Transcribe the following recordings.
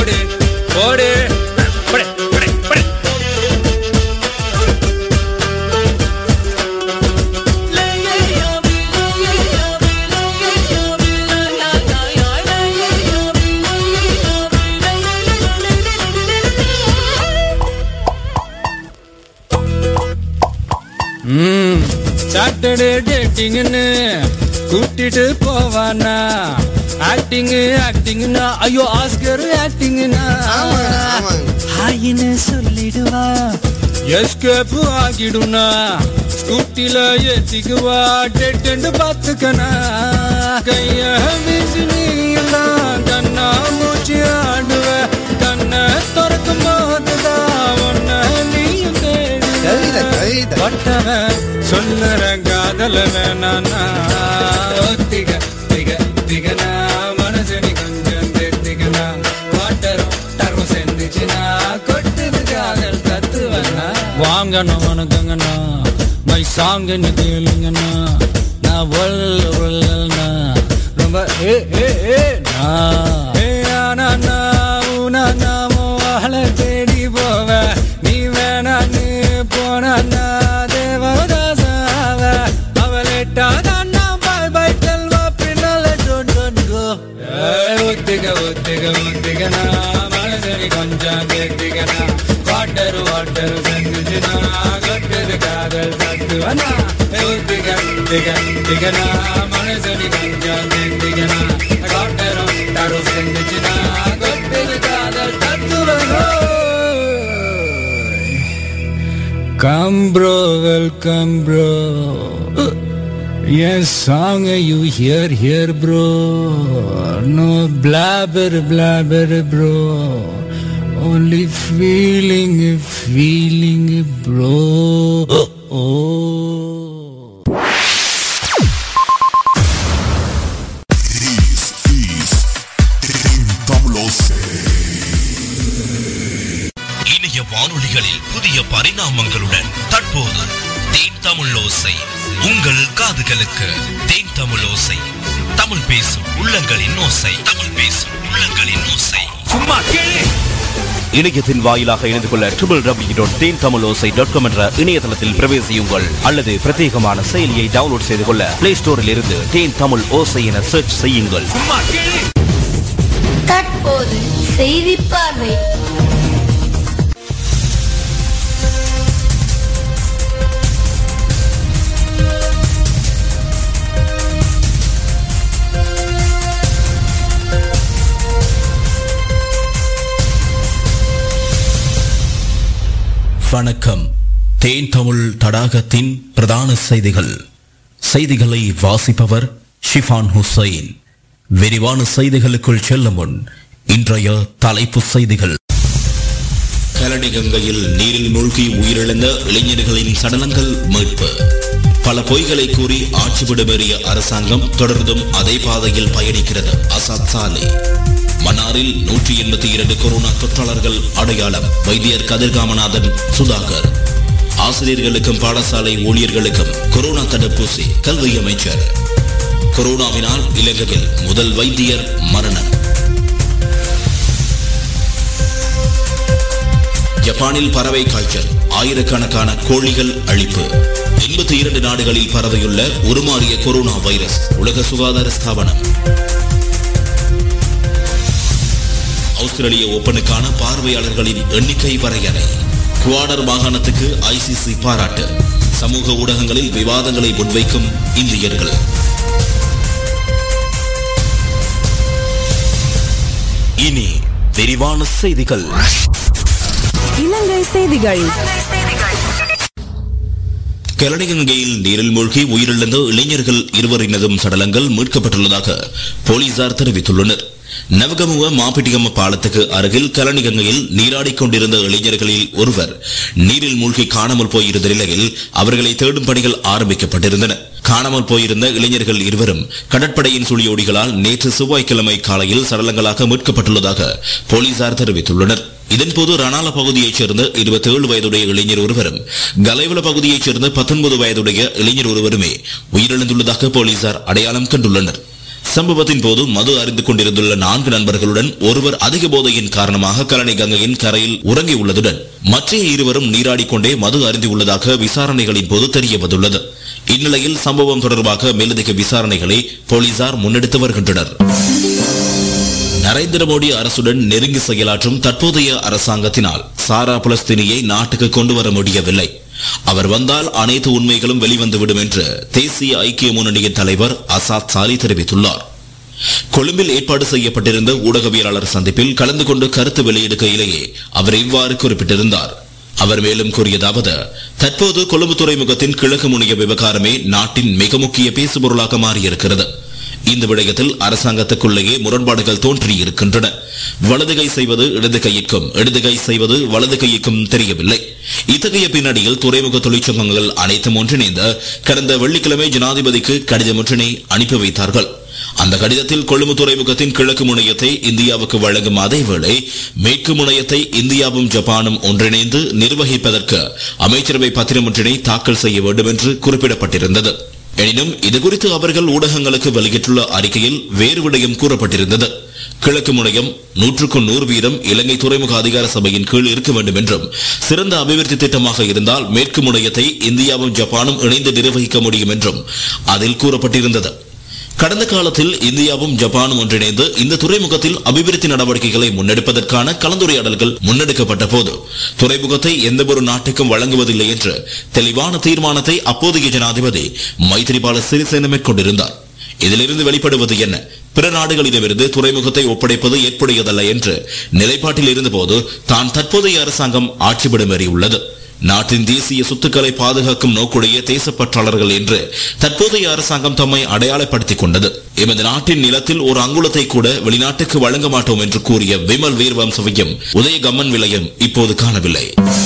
போடு போடு போடு போடு போடு ம் சாட்டர்டே டேட்டிங்னு கூட்டிட்டு போவானா ஆக்டிங் ஆக்டிங்னா ஐயோ ஆஸ்கர் ஆக்டிங்னா ஆமாங்க, ஆமாங்க. ஹாயின்னு சொல்லிடுவா எஸ்கேப் ஆகிடுனா ஸ்கூட்டில ஏத்திக்குவா டெட்டு பார்த்துக்கனா கைய வீசி நீ எல்லாம் கண்ணா மூச்சு ஆடுவ கண்ணை திறக்கும் போதுதான் ஒன்ன நீயும் கவிதை, தேடுவ கவிதை. பட்டவன் சொல்லுற காதல வேணானா திக திக திகனா மனசு நீ கொஞ்சம் திகனா வாட்டரும் டரும் செஞ்சுச்சுனா கொட்டுது காதல் தத்துவனா வாங்கண்ணா வணக்கங்கண்ணா மை சாங்க நீ கேளுங்கண்ணா நான் ஒல்ல ஒல்லண்ணா ரொம்ப ஏ ஏ ஏ நா ஏ ஆனா உனா நாமோ வாழ தேடி போவ நீ வேணான்னு போனா தேவதாசாவ அவளேட்டாதான் பாய் பாய் செல்வா பின்னால டோன் டோன் கோ ஒத்திக ஒத்திக ஒத்திகனா மனசரி கொஞ்சம் கேட்டிகனா வாட்டர் வாட்டர் செஞ்சுச்சுனா கட்டுது காதல் தத்துவனா ஒத்திக ஒத்திக ஒத்திகனா மனசரி கொஞ்சம் கேட்டிகனா வாட்டரும் டரும் செஞ்சுச்சுனா கட்டுது காதல் தத்துவனா Come bro, welcome bro. Yes, song you hear here bro. No blabber blabber bro. Only feeling feeling bro. Oh. இணைய வானொலிகளில் புதிய பரிணாமங்களுடன் தற்போது தேன் தமிழ் ஓசை உங்கள் காதுகளுக்கு தேன் தமிழ் ஓசை தமிழ் பேசும் உள்ளங்களின் ஓசை தமிழ் பேசும் உள்ளங்களின் ஓசை சும்மா கேளு இணையத்தின் வாயிலாக இணைந்து கொள்ள triple W dot Then Tamil Osai dot com என்ற இணையதளத்தில் பிரவேசியுங்கள் அல்லது பிரத்யேகமான செயலியை டவுன்லோட் செய்து கொள்ள பிளே ஸ்டோரில் இருந்து தேன் தமிழ் ஓசை என சர்ச் செய்யுங்கள் சும்மா கேளு தற்போது செய்தி பார்வை வணக்கம் தேன் தமிழ் தடாகத்தின் பிரதான செய்திகள் செய்திகளை வாசிப்பவர் ஷிஃபான் ஹுசைன் விரிவான செய்திகளுக்குள் செல்லும் முன் இன்றைய தலைப்பு செய்திகள் கலடி கங்கையில் நீரில் மூழ்கி உயிரிழந்த இளைஞர்களின் சடலங்கள் மீட்பு பல பொய்களை கூறி ஆட்சி விடுமேறிய அரசாங்கம் தொடர்ந்தும் அதே பாதையில் பயணிக்கிறது அசாத் சாலே மன்னாரில் நூற்றி எண்பத்தி இரண்டு கொரோனா தொற்றாளர்கள் அடையாளம் வைத்தியர் கதிர்காமநாதன் சுதாகர் ஆசிரியர்களுக்கும் பாடசாலை ஊழியர்களுக்கும் கொரோனா தடுப்பூசி கல்வி அமைச்சர் கொரோனாவினால் இலங்கையில் முதல் வைத்தியர் மரணம் ஜப்பானில் பறவை காய்ச்சல் ஆயிரக்கணக்கான கோழிகள் அழிப்பு எண்பத்தி இரண்டு நாடுகளில் பரவியுள்ள உருமாறிய கொரோனா வைரஸ் உலக சுகாதார ஸ்தாபனம் ஆஸ்திரேலிய ஓபனுக்கான பார்வையாளர்களின் எண்ணிக்கை வரையறை குவாடர் மாகாணத்துக்கு ஐசிசி பாராட்டு சமூக ஊடகங்களில் விவாதங்களை முன்வைக்கும் இந்தியர்கள் இனி விரிவான செய்திகள் இலங்கை செய்திகள் கலடிகங்கையில் நீரில் மூழ்கி உயிரிழந்த இளைஞர்கள் இருவரினதும் சடலங்கள் மீட்கப்பட்டுள்ளதாக போலீசார் தெரிவித்துள்ளனர் நவகமுவ மாப்பிட்டிகம பாலத்துக்கு அருகில் கலனிகங்கையில் நீராடிக் கொண்டிருந்த இளைஞர்களில் ஒருவர் நீரில் மூழ்கி காணாமல் போயிருந்த நிலையில் அவர்களை தேடும் பணிகள் ஆரம்பிக்கப்பட்டிருந்தன காணாமல் போயிருந்த இளைஞர்கள் இருவரும் கடற்படையின் சுழியோடிகளால் நேற்று செவ்வாய்க்கிழமை காலையில் சடலங்களாக மீட்கப்பட்டுள்ளதாக போலீசார் தெரிவித்துள்ளனர் இதன்போது ரணால பகுதியைச் சேர்ந்த இருபத்தி ஏழு வயதுடைய இளைஞர் ஒருவரும் கலைவல பகுதியைச் சேர்ந்த பத்தொன்பது வயதுடைய இளைஞர் ஒருவருமே உயிரிழந்துள்ளதாக போலீசார் அடையாளம் கண்டுள்ளனர் சம்பவத்தின் போது மது அறிந்து கொண்டிருந்துள்ள நான்கு நண்பர்களுடன் ஒருவர் அதிக போதையின் காரணமாக கலனை கங்கையின் கரையில் உறங்கியுள்ளதுடன் மற்ற இருவரும் நீராடிக்கொண்டே மது அருந்தியுள்ளதாக விசாரணைகளின் போது தெரிய வந்துள்ளது இந்நிலையில் சம்பவம் தொடர்பாக மேலதிக விசாரணைகளை போலீசார் முன்னெடுத்து வருகின்றனர் நரேந்திர மோடி அரசுடன் நெருங்கி செயலாற்றும் தற்போதைய அரசாங்கத்தினால் சாரா புலஸ்தீனியை நாட்டுக்கு கொண்டு வர முடியவில்லை அவர் வந்தால் அனைத்து உண்மைகளும் வெளிவந்துவிடும் என்று தேசிய ஐக்கிய முன்னணியின் தலைவர் அசாத் சாலி தெரிவித்துள்ளார் கொழும்பில் ஏற்பாடு செய்யப்பட்டிருந்த ஊடகவியலாளர் சந்திப்பில் கலந்து கொண்டு கருத்து வெளியிடுகையிலேயே அவர் இவ்வாறு குறிப்பிட்டிருந்தார் அவர் மேலும் கூறியதாவது தற்போது கொழும்பு துறைமுகத்தின் கிழக்கு முனைய விவகாரமே நாட்டின் மிக முக்கிய பேசுபொருளாக மாறியிருக்கிறது இந்த விடயத்தில் அரசாங்கத்துக்குள்ளேயே முரண்பாடுகள் தோன்றியிருக்கின்றன வலது கை செய்வது இடது கையிற்கும் இடது கை செய்வது வலது கையிற்கும் தெரியவில்லை இத்தகைய பின்னணியில் துறைமுக தொழிற்சங்கங்கள் அனைத்தும் ஒன்றிணைந்து கடந்த வெள்ளிக்கிழமை ஜனாதிபதிக்கு கடிதம் ஒன்றினை அனுப்பி வைத்தார்கள் அந்த கடிதத்தில் கொழும்பு துறைமுகத்தின் கிழக்கு முனையத்தை இந்தியாவுக்கு வழங்கும் அதேவேளை மேற்கு முனையத்தை இந்தியாவும் ஜப்பானும் ஒன்றிணைந்து நிர்வகிப்பதற்கு அமைச்சரவை பத்திரம் ஒன்றினை தாக்கல் செய்ய வேண்டும் என்று குறிப்பிடப்பட்டிருந்தது எனினும் இதுகுறித்து அவர்கள் ஊடகங்களுக்கு வெளியிட்டுள்ள அறிக்கையில் வேறு விடயம் கூறப்பட்டிருந்தது கிழக்கு முனையம் நூற்றுக்கு நூறு வீதம் இலங்கை துறைமுக அதிகார சபையின் கீழ் இருக்க வேண்டும் என்றும் சிறந்த அபிவிருத்தி திட்டமாக இருந்தால் மேற்கு முனையத்தை இந்தியாவும் ஜப்பானும் இணைந்து நிர்வகிக்க முடியும் என்றும் அதில் கூறப்பட்டிருந்தது கடந்த காலத்தில் இந்தியாவும் ஜப்பானும் ஒன்றிணைந்து இந்த துறைமுகத்தில் அபிவிருத்தி நடவடிக்கைகளை முன்னெடுப்பதற்கான கலந்துரையாடல்கள் முன்னெடுக்கப்பட்ட போது துறைமுகத்தை எந்த ஒரு நாட்டுக்கும் வழங்குவதில்லை என்று தெளிவான தீர்மானத்தை அப்போதைய ஜனாதிபதி மைத்ரிபால சிறிசேன மேற்கொண்டிருந்தார் இதிலிருந்து வெளிப்படுவது என்ன பிற நாடுகளிடமிருந்து துறைமுகத்தை ஒப்படைப்பது ஏற்புடையதல்ல என்று நிலைப்பாட்டில் இருந்தபோது தான் தற்போதைய அரசாங்கம் ஆட்சிபடமேறியுள்ளது நாட்டின் தேசிய சொத்துக்களை பாதுகாக்கும் நோக்குடைய தேசப்பற்றாளர்கள் என்று தற்போதைய அரசாங்கம் தம்மை அடையாளப்படுத்திக் கொண்டது எமது நாட்டின் நிலத்தில் ஒரு அங்குலத்தை கூட வெளிநாட்டுக்கு வழங்க மாட்டோம் என்று கூறிய விமல் வீரவம்சவையும் உதயகம்மன் விலையும் இப்போது காணவில்லை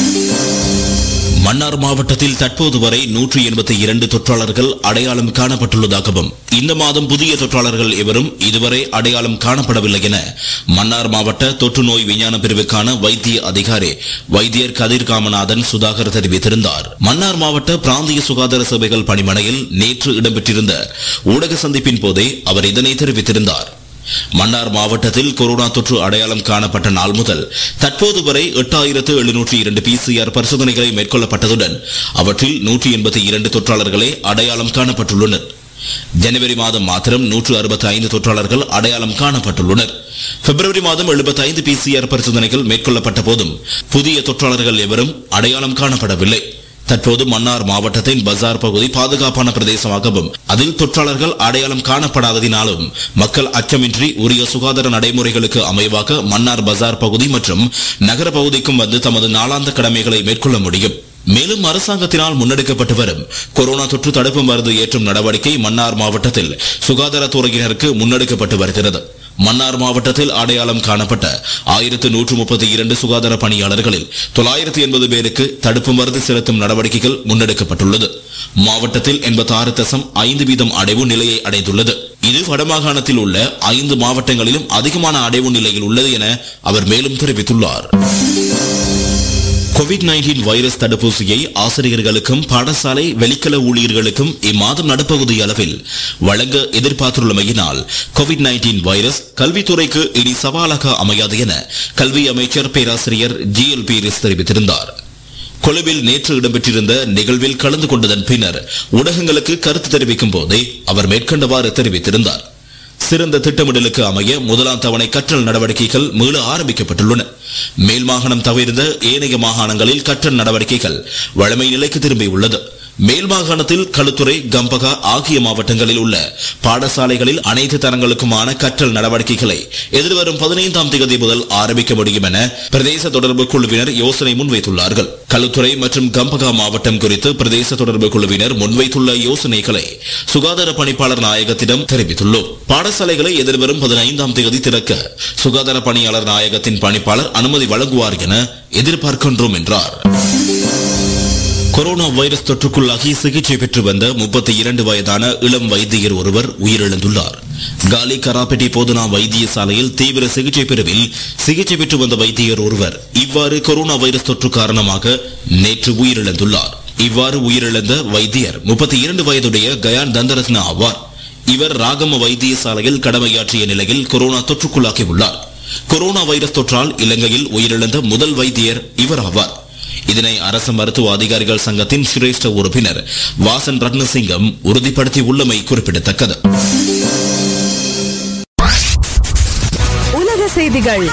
மன்னார் மாவட்டத்தில் தற்போது வரை நூற்றி எண்பத்தி இரண்டு தொற்றாளர்கள் அடையாளம் காணப்பட்டுள்ளதாகவும் இந்த மாதம் புதிய தொற்றாளர்கள் எவரும் இதுவரை அடையாளம் காணப்படவில்லை என மன்னார் மாவட்ட தொற்று நோய் விஞ்ஞான பிரிவுக்கான வைத்திய அதிகாரி வைத்தியர் கதிர் காமநாதன் சுதாகர் தெரிவித்திருந்தார் மன்னார் மாவட்ட பிராந்திய சுகாதார சேவைகள் பணிமனையில் நேற்று இடம்பெற்றிருந்த ஊடக சந்திப்பின் போதே அவர் இதனை தெரிவித்திருந்தார் மன்னார் மாவட்டத்தில் கொரோனா தொற்று அடையாளம் காணப்பட்ட நாள் முதல் தற்போது வரை எட்டாயிரத்து எழுநூற்றி இரண்டு பிசிஆர் பரிசோதனைகளை மேற்கொள்ளப்பட்டதுடன் அவற்றில் நூற்றி எண்பத்தி இரண்டு தொற்றாளர்களே அடையாளம் காணப்பட்டுள்ளனர் ஜனவரி மாதம் மாத்திரம் நூற்று அறுபத்தி ஐந்து தொற்றாளர்கள் அடையாளம் காணப்பட்டுள்ளனர் பிப்ரவரி மாதம் எழுபத்தி ஐந்து பிசிஆர் பரிசோதனைகள் மேற்கொள்ளப்பட்ட போதும் புதிய தொற்றாளர்கள் எவரும் அடையாளம் காணப்படவில்லை தற்போது மன்னார் மாவட்டத்தின் பஜார் பகுதி பாதுகாப்பான பிரதேசமாகவும் அதில் தொற்றாளர்கள் அடையாளம் காணப்படாததினாலும் மக்கள் அச்சமின்றி உரிய சுகாதார நடைமுறைகளுக்கு அமைவாக மன்னார் பஜார் பகுதி மற்றும் நகர பகுதிக்கும் வந்து தமது நாளாந்த கடமைகளை மேற்கொள்ள முடியும் மேலும் அரசாங்கத்தினால் முன்னெடுக்கப்பட்டு வரும் கொரோனா தொற்று தடுப்பு மருந்து ஏற்றும் நடவடிக்கை மன்னார் மாவட்டத்தில் சுகாதாரத்துறையினருக்கு முன்னெடுக்கப்பட்டு வருகிறது மன்னார் மாவட்டத்தில் அடையாளம் காணப்பட்ட ஆயிரத்து நூற்று முப்பத்தி இரண்டு சுகாதார பணியாளர்களில் தொள்ளாயிரத்து எண்பது பேருக்கு தடுப்பு மருந்து செலுத்தும் நடவடிக்கைகள் முன்னெடுக்கப்பட்டுள்ளது மாவட்டத்தில் எண்பத்தி ஆறு தசம் ஐந்து வீதம் அடைவு நிலையை அடைந்துள்ளது இது வடமாகாணத்தில் உள்ள ஐந்து மாவட்டங்களிலும் அதிகமான அடைவு நிலையில் உள்ளது என அவர் மேலும் தெரிவித்துள்ளார் கோவிட் நைன்டீன் வைரஸ் தடுப்பூசியை ஆசிரியர்களுக்கும் பாடசாலை வெளிக்கல ஊழியர்களுக்கும் இம்மாதம் நடுப்பகுதி அளவில் வழங்க எதிர்பார்த்துள்ளமையினால் கோவிட் நைன்டீன் வைரஸ் கல்வித்துறைக்கு இனி சவாலாக அமையாது என கல்வி அமைச்சர் பேராசிரியர் ஜி எல் பீரிஸ் தெரிவித்திருந்தார் கொழும்பில் நேற்று இடம்பெற்றிருந்த நிகழ்வில் கலந்து கொண்டதன் பின்னர் ஊடகங்களுக்கு கருத்து தெரிவிக்கும் போதே அவர் மேற்கண்டவாறு தெரிவித்திருந்தார் சிறந்த திட்டமிடலுக்கு அமைய முதலாம் தவணை கற்றல் நடவடிக்கைகள் மீள ஆரம்பிக்கப்பட்டுள்ளன மேல் மாகாணம் தவிர்ந்த ஏனைய மாகாணங்களில் கற்றல் நடவடிக்கைகள் வழமை நிலைக்கு திரும்பியுள்ளது மேல் மாகாணத்தில் களுத்துறை கம்பகா ஆகிய மாவட்டங்களில் உள்ள பாடசாலைகளில் அனைத்து தரங்களுக்குமான கற்றல் நடவடிக்கைகளை எதிர்வரும் பதினைந்தாம் தேதி முதல் ஆரம்பிக்க முடியும் என பிரதேச தொடர்பு குழுவினர் யோசனை முன்வைத்துள்ளார்கள் களுத்துறை மற்றும் கம்பகா மாவட்டம் குறித்து பிரதேச தொடர்பு குழுவினர் முன்வைத்துள்ள யோசனைகளை சுகாதார பணிப்பாளர் நாயகத்திடம் தெரிவித்துள்ளோம் பாடசாலைகளை எதிர்வரும் பதினைந்தாம் தேதி திறக்க சுகாதார பணியாளர் நாயகத்தின் பணிப்பாளர் அனுமதி வழங்குவார் என எதிர்பார்க்கின்றோம் என்றார் கொரோனா வைரஸ் தொற்றுக்குள்ளாகி சிகிச்சை பெற்று வந்த முப்பத்தி இரண்டு வயதான இளம் வைத்தியர் ஒருவர் உயிரிழந்துள்ளார் காலி கராப்பெட்டி போதனா வைத்தியசாலையில் தீவிர சிகிச்சை பிரிவில் சிகிச்சை பெற்று வந்த வைத்தியர் ஒருவர் இவ்வாறு கொரோனா வைரஸ் தொற்று காரணமாக நேற்று உயிரிழந்துள்ளார் இவ்வாறு உயிரிழந்த வைத்தியர் முப்பத்தி இரண்டு வயதுடைய கயான் தந்தரத்ன ஆவார் இவர் ராகம வைத்தியசாலையில் கடமையாற்றிய நிலையில் கொரோனா தொற்றுக்குள்ளாகியுள்ளார் கொரோனா வைரஸ் தொற்றால் இலங்கையில் உயிரிழந்த முதல் வைத்தியர் இவர் ஆவார் இதனை அரசு மருத்துவ அதிகாரிகள் சங்கத்தின் சிரேஷ்ட உறுப்பினர் வாசன் ரத்னசிங்கம் உறுதிப்படுத்தி உள்ளமை குறிப்பிடத்தக்கது உலக செய்திகள்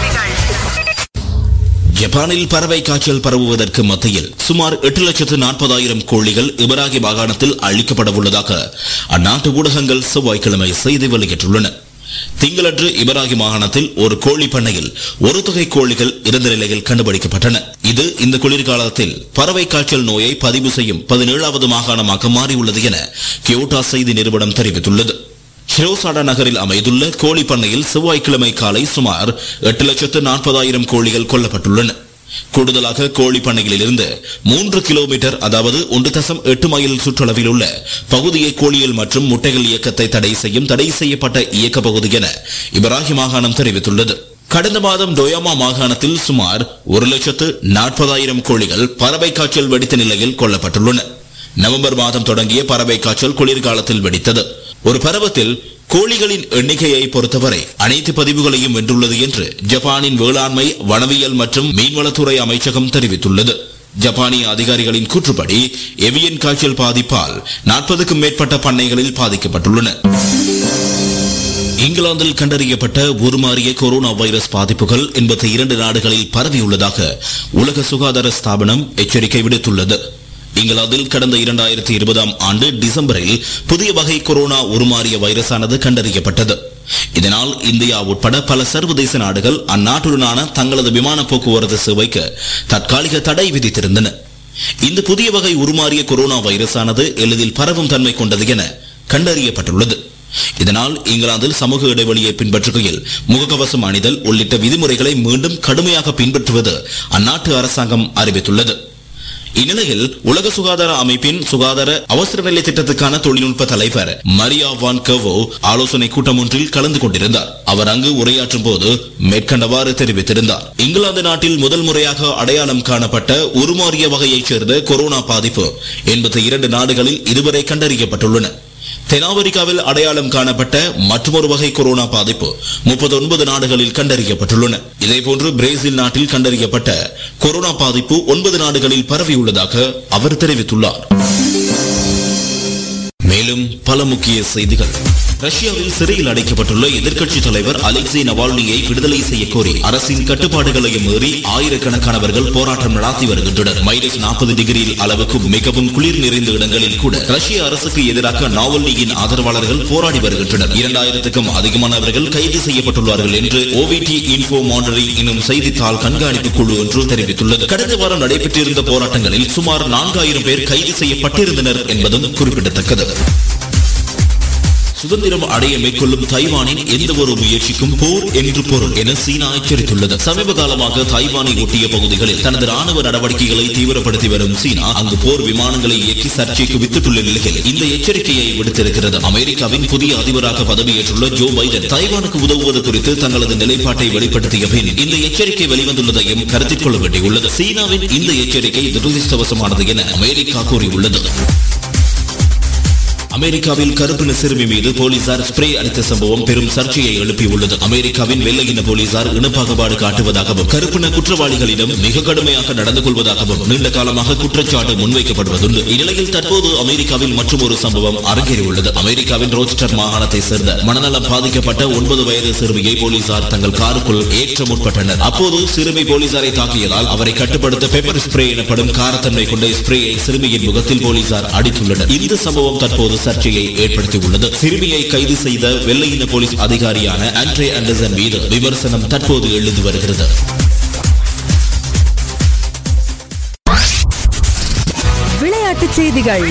ஜப்பானில் பறவை காய்ச்சல் பரவுவதற்கு மத்தியில் சுமார் எட்டு லட்சத்து நாற்பதாயிரம் கோழிகள் இபராகி மாகாணத்தில் அழிக்கப்படவுள்ளதாக அந்நாட்டு ஊடகங்கள் செவ்வாய்க்கிழமை செய்தி வெளியிட்டுள்ளன திங்களன்று இபராகி மாகாணத்தில் ஒரு கோழி பண்ணையில் ஒரு தொகை கோழிகள் இறந்த நிலையில் கண்டுபிடிக்கப்பட்டன இது இந்த குளிர்காலத்தில் பறவை காய்ச்சல் நோயை பதிவு செய்யும் பதினேழாவது மாகாணமாக மாறியுள்ளது என கியோட்டா செய்தி நிறுவனம் தெரிவித்துள்ளது ஹிரோசாடா நகரில் அமைந்துள்ள கோழி பண்ணையில் செவ்வாய்க்கிழமை காலை சுமார் எட்டு லட்சத்து நாற்பதாயிரம் கோழிகள் கொல்லப்பட்டுள்ளன கூடுதலாக கோழி பண்ணையில் இருந்து மூன்று கிலோமீட்டர் அதாவது ஒன்று தசம் எட்டு மைல் சுற்றளவில் உள்ள பகுதியை கோழியல் மற்றும் முட்டைகள் இயக்கத்தை தடை செய்யும் தடை செய்யப்பட்ட இயக்க பகுதி என இப்ராஹிம் மாகாணம் தெரிவித்துள்ளது கடந்த மாதம் டொயாமா மாகாணத்தில் சுமார் ஒரு லட்சத்து நாற்பதாயிரம் கோழிகள் பறவை காய்ச்சல் வெடித்த நிலையில் கொல்லப்பட்டுள்ளன நவம்பர் மாதம் தொடங்கிய பறவை காய்ச்சல் குளிர்காலத்தில் வெடித்தது ஒரு பருவத்தில் கோழிகளின் எண்ணிக்கையை பொறுத்தவரை அனைத்து பதிவுகளையும் வென்றுள்ளது என்று ஜப்பானின் வேளாண்மை வனவியல் மற்றும் மீன்வளத்துறை அமைச்சகம் தெரிவித்துள்ளது ஜப்பானிய அதிகாரிகளின் கூற்றுப்படி எவியன் காய்ச்சல் பாதிப்பால் நாற்பதுக்கும் மேற்பட்ட பண்ணைகளில் பாதிக்கப்பட்டுள்ளன இங்கிலாந்தில் கண்டறியப்பட்ட உருமாறிய கொரோனா வைரஸ் பாதிப்புகள் எண்பத்தி இரண்டு நாடுகளில் பரவியுள்ளதாக உலக சுகாதார ஸ்தாபனம் எச்சரிக்கை விடுத்துள்ளது இங்கிலாந்தில் கடந்த இரண்டாயிரத்தி இருபதாம் ஆண்டு டிசம்பரில் புதிய வகை கொரோனா உருமாறிய வைரஸானது கண்டறியப்பட்டது இதனால் இந்தியா உட்பட பல சர்வதேச நாடுகள் அந்நாட்டுடனான தங்களது விமான போக்குவரத்து சேவைக்கு தற்காலிக தடை விதித்திருந்தன இந்த புதிய வகை உருமாறிய கொரோனா வைரஸானது எளிதில் பரவும் தன்மை கொண்டது என கண்டறியப்பட்டுள்ளது இதனால் இங்கிலாந்தில் சமூக இடைவெளியை பின்பற்றுகையில் முகக்கவசம் அணிதல் உள்ளிட்ட விதிமுறைகளை மீண்டும் கடுமையாக பின்பற்றுவது அந்நாட்டு அரசாங்கம் அறிவித்துள்ளது இந்நிலையில் உலக சுகாதார அமைப்பின் சுகாதார அவசர நிலை திட்டத்துக்கான தொழில்நுட்ப தலைவர் மரியா வான் கவோ ஆலோசனை கூட்டம் ஒன்றில் கலந்து கொண்டிருந்தார் அவர் அங்கு உரையாற்றும் போது மேற்கண்டவாறு தெரிவித்திருந்தார் இங்கிலாந்து நாட்டில் முதல் முறையாக அடையாளம் காணப்பட்ட உருமாறிய வகையைச் சேர்ந்த கொரோனா பாதிப்பு எண்பத்தி இரண்டு நாடுகளில் இதுவரை கண்டறியப்பட்டுள்ளன தென்னாப்பிரிக்காவில் அடையாளம் காணப்பட்ட மற்றொரு வகை கொரோனா பாதிப்பு முப்பத்தி ஒன்பது நாடுகளில் கண்டறியப்பட்டுள்ளன இதேபோன்று பிரேசில் நாட்டில் கண்டறியப்பட்ட கொரோனா பாதிப்பு ஒன்பது நாடுகளில் பரவியுள்ளதாக அவர் தெரிவித்துள்ளார் மேலும் பல முக்கிய செய்திகள் ரஷ்யாவில் சிறையில் அடைக்கப்பட்டுள்ள எதிர்க்கட்சி தலைவர் அலெக்சி நவால்னியை விடுதலை செய்ய கோரி அரசின் கட்டுப்பாடுகளையும் மீறி ஆயிரக்கணக்கானவர்கள் போராட்டம் நடத்தி வருகின்றனர் மைனஸ் நாற்பது டிகிரியில் அளவுக்கு மிகவும் குளிர் நிறைந்த இடங்களில் கூட ரஷ்ய அரசுக்கு எதிராக நாவல்னியின் ஆதரவாளர்கள் போராடி வருகின்றனர் இரண்டாயிரத்துக்கும் அதிகமானவர்கள் கைது செய்யப்பட்டுள்ளார்கள் என்று ஓவிடி இன்ஃபோ மானிட்டரிங் எனும் செய்தித்தாள் கண்காணிப்பு குழு ஒன்று தெரிவித்துள்ளது கடந்த வாரம் நடைபெற்றிருந்த போராட்டங்களில் சுமார் நான்காயிரம் பேர் கைது செய்யப்பட்டிருந்தனர் என்பதும் குறிப்பிடத்தக்கது சுதந்திரம் அடைய மேற்கொள்ளும் தைவானின் எந்த ஒரு முயற்சிக்கும் போர் என்று பொருள் என சீனா எச்சரித்துள்ளது சமீப காலமாக தைவானை ஒட்டிய பகுதிகளில் தனது ராணுவ நடவடிக்கைகளை தீவிரப்படுத்தி வரும் சீனா அங்கு போர் விமானங்களை இயக்கி சர்ச்சைக்கு வித்துட்டுள்ள நிலையில் இந்த எச்சரிக்கையை விடுத்திருக்கிறது அமெரிக்காவின் புதிய அதிபராக பதவியேற்றுள்ள ஜோ பைடன் தைவானுக்கு உதவுவது குறித்து தங்களது நிலைப்பாட்டை வெளிப்படுத்திய பின் இந்த எச்சரிக்கை வெளிவந்துள்ளதையும் கருத்தில் கொள்ள வேண்டியுள்ளது சீனாவின் இந்த எச்சரிக்கை துரதிருஷ்டவசமானது என அமெரிக்கா கூறியுள்ளது அமெரிக்காவில் கருப்பின சிறுமி மீது போலீசார் ஸ்ப்ரே அடித்த சம்பவம் பெரும் சர்ச்சையை எழுப்பியுள்ளது அமெரிக்காவின் வெள்ளையின போலீசார் இனப்பாகுபாடு காட்டுவதாகவும் கருப்பின குற்றவாளிகளிடம் மிக கடுமையாக நடந்து கொள்வதாகவும் நீண்ட காலமாக குற்றச்சாட்டு முன்வைக்கப்படுவதுண்டு இந்நிலையில் தற்போது அமெரிக்காவில் மற்றும் ஒரு சம்பவம் அரங்கேறியுள்ளது அமெரிக்காவின் ரோச்சஸ்டர் மாகாணத்தை சேர்ந்த மனநலம் பாதிக்கப்பட்ட ஒன்பது வயது சிறுமியை போலீசார் தங்கள் காருக்குள் ஏற்ற முற்பட்டனர் அப்போது சிறுமி போலீசாரை தாக்கியதால் அவரை கட்டுப்படுத்த பெப்பர் ஸ்ப்ரே எனப்படும் காரத்தன்மை கொண்ட ஸ்ப்ரேயை சிறுமியின் முகத்தில் போலீசார் அடித்துள்ளனர் இந்த சம்பவம் தற்போது சர்ச்சையை ஏற்படுத்தியுள்ளது சிறுமியை கைது செய்த வெள்ளையின போலீஸ் அதிகாரியான ஆண்ட்ரே ஆண்டர்சன் மீது விமர்சனம் தற்போது எழுந்து வருகிறது விளையாட்டுச் செய்திகள்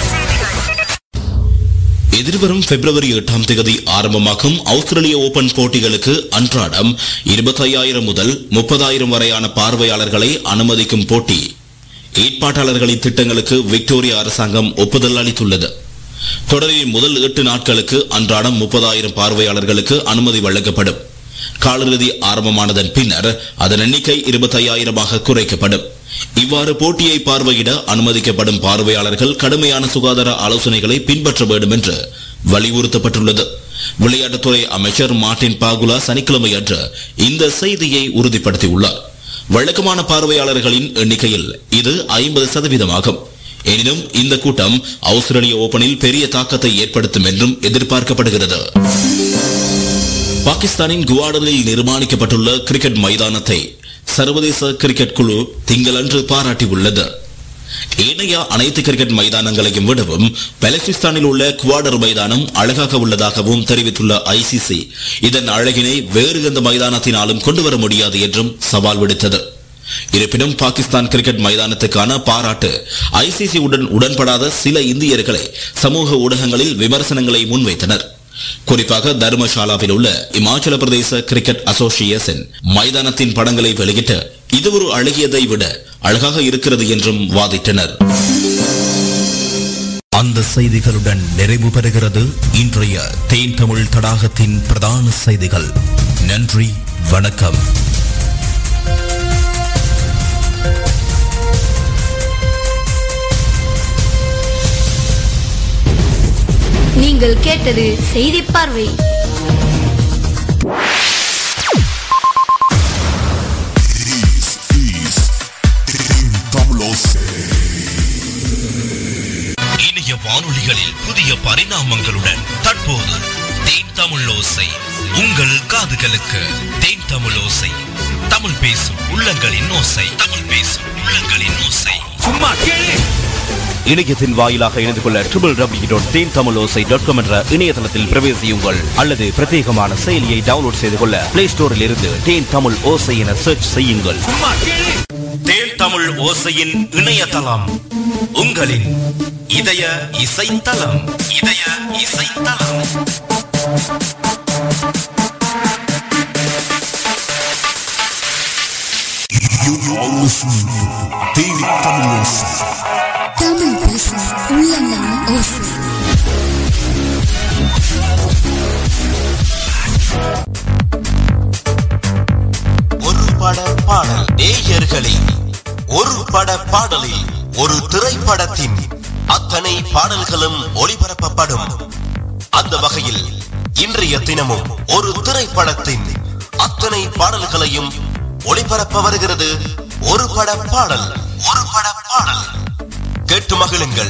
எதிர்வரும் பிப்ரவரி எட்டாம் தேதி ஆரம்பமாகும் ஆஸ்திரேலிய ஓபன் போட்டிகளுக்கு அன்றாடம் இருபத்தையாயிரம் முதல் முப்பதாயிரம் வரையான பார்வையாளர்களை அனுமதிக்கும் போட்டி ஏற்பாட்டாளர்களின் திட்டங்களுக்கு விக்டோரியா அரசாங்கம் ஒப்புதல் அளித்துள்ளது தொடரின் முதல் எட்டு நாட்களுக்கு அன்றாடம் முப்பதாயிரம் பார்வையாளர்களுக்கு அனுமதி வழங்கப்படும் காலிறுதி ஆரம்பமானதன் பின்னர் அதன் எண்ணிக்கை இருபத்தையாயிரமாக குறைக்கப்படும் இவ்வாறு போட்டியை பார்வையிட அனுமதிக்கப்படும் பார்வையாளர்கள் கடுமையான சுகாதார ஆலோசனைகளை பின்பற்ற வேண்டும் என்று வலியுறுத்தப்பட்டுள்ளது விளையாட்டுத்துறை அமைச்சர் மார்டின் பாகுலா சனிக்கிழமை அன்று இந்த செய்தியை உறுதிப்படுத்தியுள்ளார் வழக்கமான பார்வையாளர்களின் எண்ணிக்கையில் இது ஐம்பது சதவீதமாகும் எனினும் இந்த கூட்டம் ஆஸ்திரேலிய ஓபனில் பெரிய தாக்கத்தை ஏற்படுத்தும் என்றும் எதிர்பார்க்கப்படுகிறது பாகிஸ்தானின் குவாடலில் நிர்மாணிக்கப்பட்டுள்ள கிரிக்கெட் மைதானத்தை சர்வதேச கிரிக்கெட் குழு திங்களன்று பாராட்டியுள்ளது ஏனைய அனைத்து கிரிக்கெட் மைதானங்களையும் விடவும் பலகிஸ்தானில் உள்ள குவாடர் மைதானம் அழகாக உள்ளதாகவும் தெரிவித்துள்ள ஐசிசி இதன் அழகினை வேறு எந்த மைதானத்தினாலும் கொண்டு வர முடியாது என்றும் சவால் விடுத்தது இருப்பினும் பாகிஸ்தான் கிரிக்கெட் மைதானத்துக்கான பாராட்டு ஐசிசி உடன் உடன்படாத சில இந்தியர்களை சமூக ஊடகங்களில் விமர்சனங்களை முன்வைத்தனர் குறிப்பாக தர்மசாலாவில் உள்ள இமாச்சல பிரதேச கிரிக்கெட் அசோசியேஷன் மைதானத்தின் படங்களை வெளியிட்டு இது ஒரு அழகியதை விட அழகாக இருக்கிறது என்றும் வாதிட்டனர் அந்த செய்திகளுடன் நிறைவு பெறுகிறது இன்றைய தேன் தமிழ் தடாகத்தின் பிரதான செய்திகள் நன்றி வணக்கம் நீங்கள் கேட்டது செய்தி பார்வை இனிய வானொலிகளில் புதிய பரிணாமங்களுடன் தற்போது தேன் தமிழ் ஓசை உங்கள் காதுகளுக்கு தேன் தமிழ் ஓசை தமிழ் பேசும் உள்ளங்களின் ஓசை தமிழ் பேசும் உள்ளங்களின் ஓசை சும்மா கேளு இணையத்தின் வாயிலாக இணைந்து கொள்ள triple W dot Then Tamil Osai dot com என்ற இணையதளத்தில் பிரவேசியுங்கள் அல்லது பிரத்யேகமான செயலியை டவுன்லோட் செய்து கொள்ள பிளே ஸ்டோரில் இருந்து தேன் தமிழ் ஓசை என சர்ச் செய்யுங்கள் சும்மா கேளு தேன் தமிழ் ஓசையின் இணையதளம் உங்களின் இதய இசைத்தலம் இதய இசைத்தலம் தமிழ் பேசும் உள்ளங்கள் ஓசை ஒரு பட பாடல் நேயர்களே ஒரு பட பாடலில் ஒரு திரைப்படத்தின் அத்தனை பாடல்களும் ஒளிபரப்பப்படும் அந்த வகையில் இன்றைய தினமும் ஒரு திரைப்படத்தின் அத்தனை பாடல்களையும் ஒளிபரப்ப வருகிறது ஒரு பட பாடல் ஒரு பட பாடல் கேட்டு மகிழுங்கள்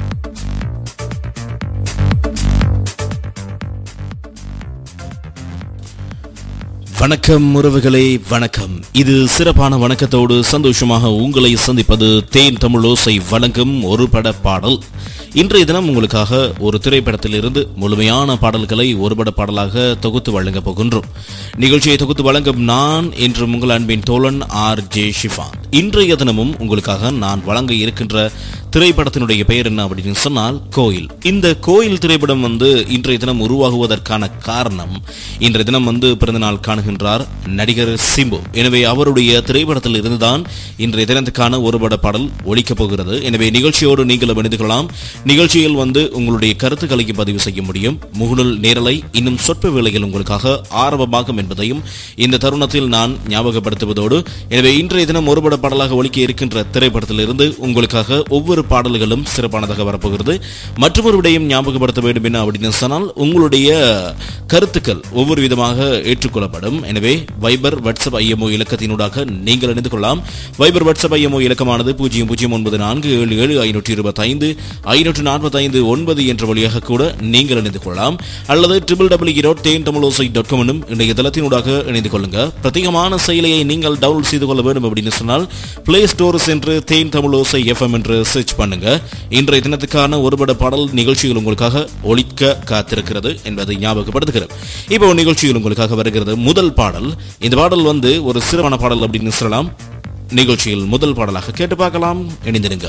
வணக்கம் உறவுகளே வணக்கம் இது சிறப்பான வணக்கத்தோடு சந்தோஷமாக உங்களை சந்திப்பது தேன் தமிழ் ஓசை வழங்கும் ஒரு பட பாடல் இன்றைய தினம் உங்களுக்காக ஒரு திரைப்படத்திலிருந்து முழுமையான பாடல்களை ஒரு பட பாடலாக தொகுத்து வழங்கப் போகின்றோம் நிகழ்ச்சியை தொகுத்து வழங்கும் நான் என்று உங்கள் அன்பின் தோழன் ஆர் ஜே ஷிஃபான் இன்றைய தினமும் உங்களுக்காக நான் வழங்க இருக்கின்ற திரைப்படத்தினுடைய பெயர் என்ன அப்படின்னு சொன்னால் கோயில் இந்த கோயில் திரைப்படம் வந்து இன்றைய தினம் உருவாகுவதற்கான காரணம் இன்றைய தினம் வந்து பிறந்தநாள் காணுகின்றார் நடிகர் சிம்பு எனவே அவருடைய திரைப்படத்தில் இருந்துதான் இன்றைய தினத்துக்கான ஒரு பட பாடல் ஒழிக்கப் போகிறது எனவே நிகழ்ச்சியோடு நீங்களும் இணைந்து கொள்ளலாம் நிகழ்ச்சியில் வந்து உங்களுடைய கருத்துக்களையும் பதிவு செய்ய முடியும் முகநூல் நேரலை இன்னும் சொற்ப வேளையில் உங்களுக்காக ஆரம்பமாகும் என்பதையும் இந்த தருணத்தில் நான் ஞாபகப்படுத்துவதோடு எனவே இன்றைய தினம் ஒரு பட பாடலாக ஒழிக்க இருக்கின்ற திரைப்படத்திலிருந்து உங்களுக்காக ஒவ்வொரு பாடல்களும் சிறப்பானதாக வரப்போகிறது மற்றொரு விடயம் ஞாபகப்படுத்த வேண்டும் என்ன அப்படின்னு சொன்னால் உங்களுடைய கருத்துக்கள் ஒவ்வொரு விதமாக ஏற்றுக்கொள்ளப்படும் எனவே வைபர் வாட்ஸ்அப் ஐஎம்ஓ இலக்கத்தினூடாக நீங்கள் இணைந்து கொள்ளலாம் வைபர் வாட்ஸ்அப் ஐஎம்ஓ இலக்கமானது பூஜ்ஜியம் பூஜ்ஜியம் ஒன்பது நான்கு ஏழு ஏழு ஐநூற்றி இருபத்தைந்து ஐநூற்று நாற்பத்தைந்து ஒன்பது என்ற வழியாக கூட நீங்கள் இணைந்து கொள்ளலாம் அல்லது triple W dot Then Tamilosai dot com என்னும் இன்றைய தளத்தினூடாக இணைந்து கொள்ளுங்க பிரத்யேகமான செயலியை நீங்கள் டவுன்லோட் செய்து கொள்ள வேண்டும் அப்படின்னு சொன்னால் பிளே ஸ்டோர் சென்று தேன் தமிழோசை எஃப்எம் என்று சர்ச் பண்ணுங்க இன்றைய தினத்துக்கான ஒருபட பாடல் நிகழ்ச்சிகள் உங்களுக்காக ஒழிக்க காத்திருக்கிறது என்பதை ஞாபகப்படுத்துகிறேன் இப்போ நிகழ்ச்சியில் உங்களுக்காக வருகிறது முதல் பாடல் இந்த பாடல் வந்து ஒரு சிறப்பான பாடல் அப்படின்னு சொல்லலாம் நிகழ்ச்சியில் முதல் பாடலாக கேட்டு பார்க்கலாம் இணைந்திருங்க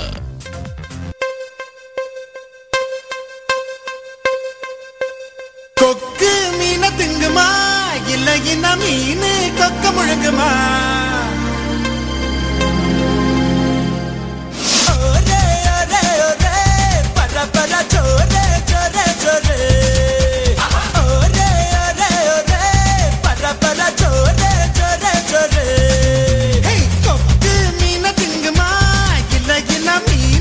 கொக்கு மீன திங்குமா இல்ல இன மீன் கொக்க முழுங்குமா ஒரே, ஒரே, ஒரே, பர, பர, சோரே, சோரே, சோரே. ஒரே, ஒரே, ஒரே, பர, பர, சோரே, சோரே, சோரே. ஹே, கொக்கு மீன திங்குமா இல்ல இன மீன்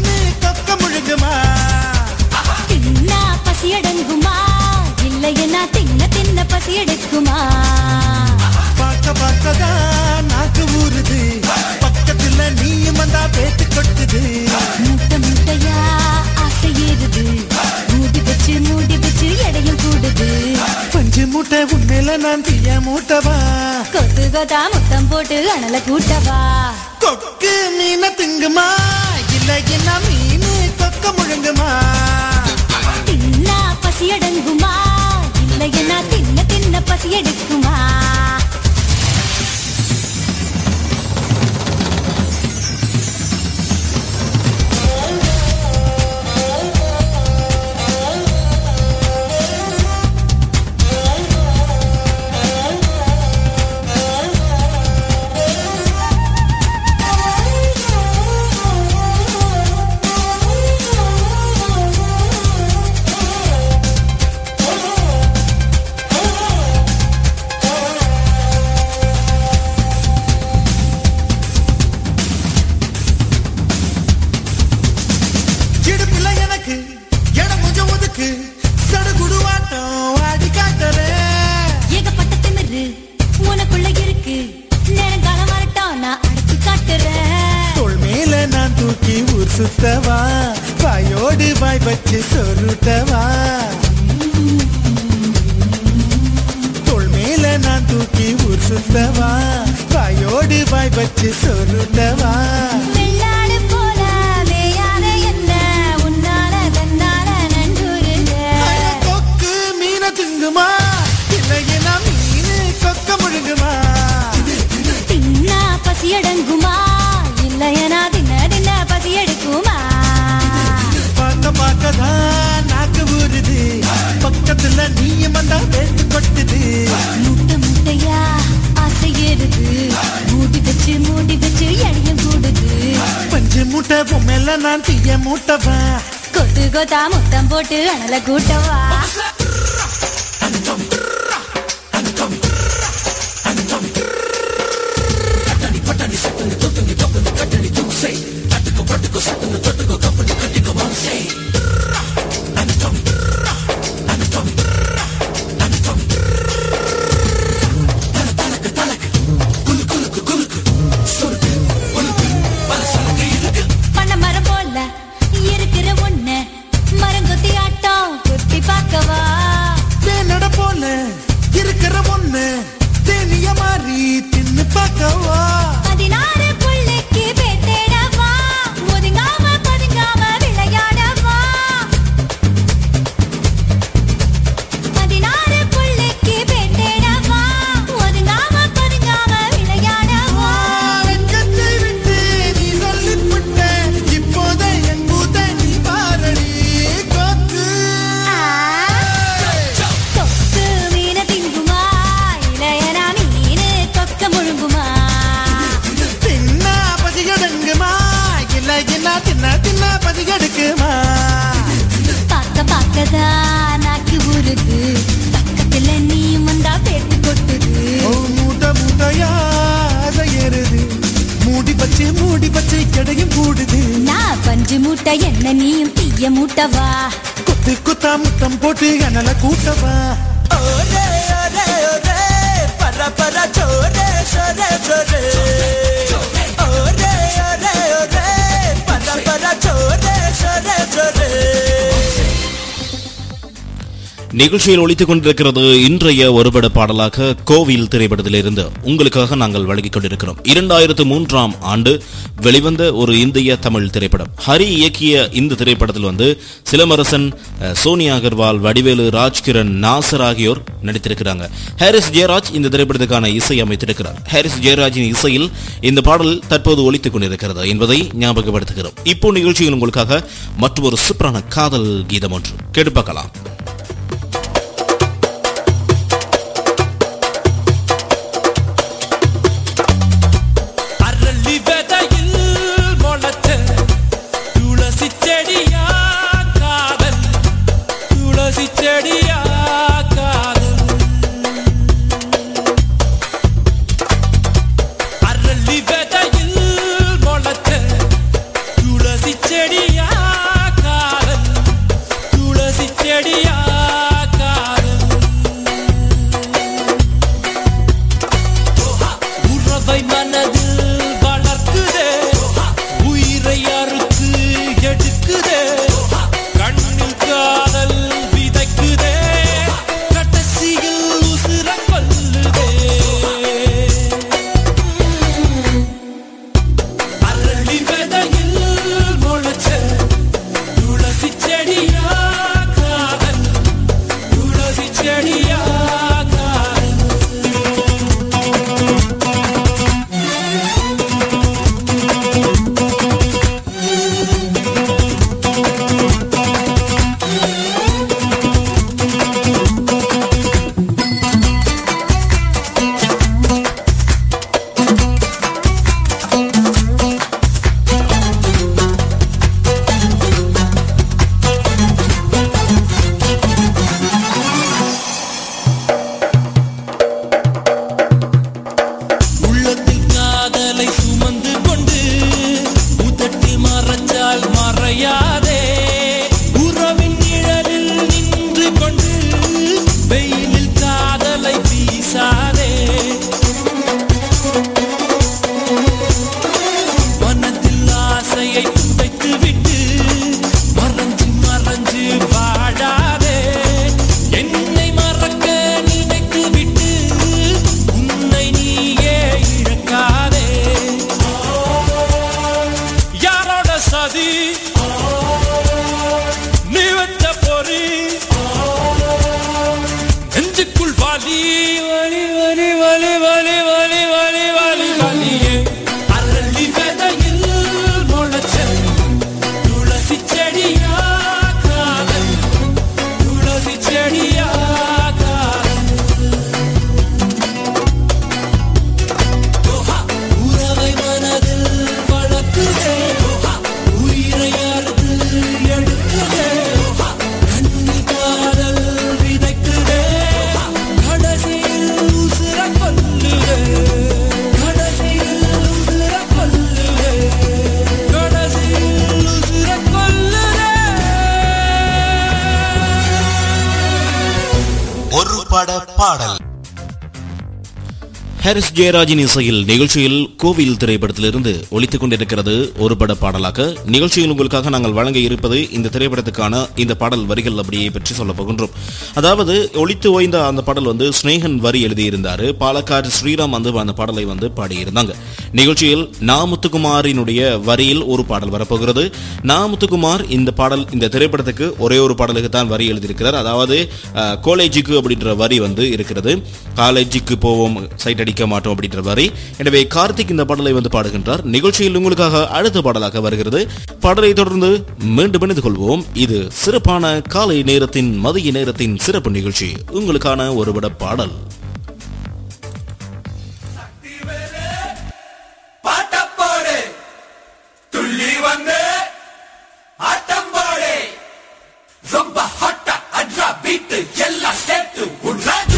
மேல நான் தீய மூட்டவா கொத்து கொத்தா முத்தம் போட்டு அனல கூட்டவா கொக்கு மீன திங்குமா இல்ல என்ன மீன் கொக்க முழுங்குமா தின்னா பசி அடங்குமா இல்லையனா தின்ன தின்ன பசி எடுக்குமா இடுப்புல எனக்கு இடம் கொஞ்சம் ஒதுக்கு சடுகுடுவாட்டம் ஆடி காட்டுறேன் ஏகப்பட்ட திமிரு உனக்குள்ள இருக்கு நேரங்காலம் வரட்டும் நான் அடைச்சு காட்டுறேன் தோள் மேல நான் தூக்கி ஊர் சுத்தவா வாயோடு வாய் வச்சு சொருட்டவா தோள் மேல நான் தூக்கி ஊர் சுத்தவா வாயோடு வாய் வச்சு சொருட்டவா வெள்ளாடு போல வேயாத என்ன உன்னால தன்னால நன்றுருங்க கொக்கு மீன திங்குமா இல்லையா மீன் கொக்க முழுங்குமா தின்னா பசி அடங்குமா இல்லையனா தின்ன தின்ன பசி எடுக்குமா பார்க்க பார்க்கதான் நாக்கு ஊறுது பக்கத்துல நீயும் வந்தா வேட்டு கொட்டுது முட்டை முட்டையா ஆசை ஏறுது மூடி வச்சு மூடி வச்சு எடையும் கூடுது பஞ்சு மூட்டை பொம்மையில நான் தீய மூட்டவா கொத்து கொத்தா முத்தம் போட்டு அனல கூட்டவா பண்ண மரம் போல இருக்கிற ஒண்ணு மரங்கொத்தி ஆட்டம் குத்தி பார்க்கவா தேனட போல இருக்கிற ஒண்ணு தேனிய மாறி தின்னு பார்க்கவா பதினாறு புள்ளைக்கு பேத்தேடவா ஒதுங்காம பதுங்காம விளையாடவா பதினாறு புள்ளைக்கு பேத்தேடவா ஒதுங்காம பதுங்காம விளையாடவா வெட்கத்தை விட்டு நீ சொல்லிவிட்ட இப்போத என் கூத்த நீ பாரடி கொக்கு கொக்கு மீன திங்குமா இளையனா மீனு கொக்க முழுங்குமா தின்னா பசிகடங்குமா இல்ல என்ன தின்ன தின்ன பசிகெடுக்குமா பார்க்க பார்க்கதா நாக்கு ஊறுது பக்கத்துல நீ வந்தா பேட்டு கொட்டுது ஓ மூட்டை மூட்டையா ஆசை ஏறுது மூடி பச்சை மூடி பச்சை கிடையும் கூடுது நான் பஞ்சு மூட்டை என்ன நீயும் தீய மூட்டவா குத்து குத்தா முத்தம் போட்டு அனல கூட்டவா ஒரே ஒரே ஒரே பர பர சோரே சோரே சோரே ஒரே ஒரே ஒரே பர பர சோரே சோரே சோரே நிகழ்ச்சியில் ஒழித்துக் கொண்டிருக்கிறது இன்றைய ஒருபட பாடலாக கோவில் திரைப்படத்திலிருந்து உங்களுக்காக நாங்கள் வழங்கிக் கொண்டிருக்கிறோம் இரண்டாயிரத்து மூன்றாம் ஆண்டு வெளிவந்த ஒரு இந்திய தமிழ் திரைப்படம் ஹரி இயக்கிய இந்த திரைப்படத்தில் வந்து சிலமரசன் அஹ், சோனியா அகர்வால் வடிவேலு ராஜ்கிரண் நாசர் ஆகியோர் நடித்திருக்கிறாங்க ஹாரிஸ் ஜெயராஜ் இந்த திரைப்படத்துக்கான இசை அமைத்திருக்கிறார் ஹாரிஸ் ஜெயராஜின் இசையில் இந்த பாடல் தற்போது ஒழித்துக் கொண்டிருக்கிறது என்பதை ஞாபகப்படுத்துகிறோம் இப்போ நிகழ்ச்சியில் உங்களுக்காக மற்றொரு சூப்பரான காதல் கீதம் ஒன்று கேட்டு பார்க்கலாம் அரளி விதையில் முளைச்ச துளசி செடியா காதல் துளசி செடியா காதல் அரளி விதையில் முளைச்ச துளசி செடியா காதல் துளசி செடியா பாடல் ஹாரிஸ் ஜெயராஜின் இசையில் நிகழ்ச்சியில் கோவில் திரைப்படத்திலிருந்து ஒலித்துக் கொண்டிருக்கிறது ஒரு பட பாடலாக நிகழ்ச்சியில் உங்களுக்காக நாங்கள் வழங்க இருப்பது இந்த திரைப்படத்துக்கான இந்த பாடல் வரிகள் அப்படியே பற்றி சொல்ல போகின்றோம் அதாவது ஒலித்து ஓய்ந்த அந்த பாடல் வந்து ஸ்னேகன் வரி எழுதியிருந்தாரு பாலக்காடு ஸ்ரீராம் வந்து அந்த பாடலை வந்து பாடியிருந்தாங்க நிகழ்ச்சியில் நா முத்துக்குமாரினுடைய வரியில் ஒரு பாடல் வரப்போகிறது நா முத்துக்குமார் இந்த பாடல் இந்த திரைப்படத்துக்கு ஒரே ஒரு பாடலுக்கு தான் வரி எழுதியிருக்கிறார் அதாவது அஹ், காலேஜுக்கு அப்படின்ற வரி வந்து இருக்கிறது காலேஜுக்கு போவோம் சைட் அடிக்க மாட்டோம் அப்படின்ற வரி எனவே கார்த்திக் இந்த பாடலை வந்து பாடுகின்றார் நிகழ்ச்சியில் உங்களுக்காக அடுத்த பாடலாக வருகிறது பாடலை தொடர்ந்து மீண்டும் இணைந்து கொள்வோம் இது சிறப்பான காலை நேரத்தின் மதிய நேரத்தின் சிறப்பு நிகழ்ச்சி உங்களுக்கான ஒருவிட பாடல் பாட்டம் போடு துள்ளி வந்து ஆட்டம் போடு ரொம்ப ஹாட்டா அட்ரா பீட்டு எல்லாம் சேர்த்து உட்ராஜு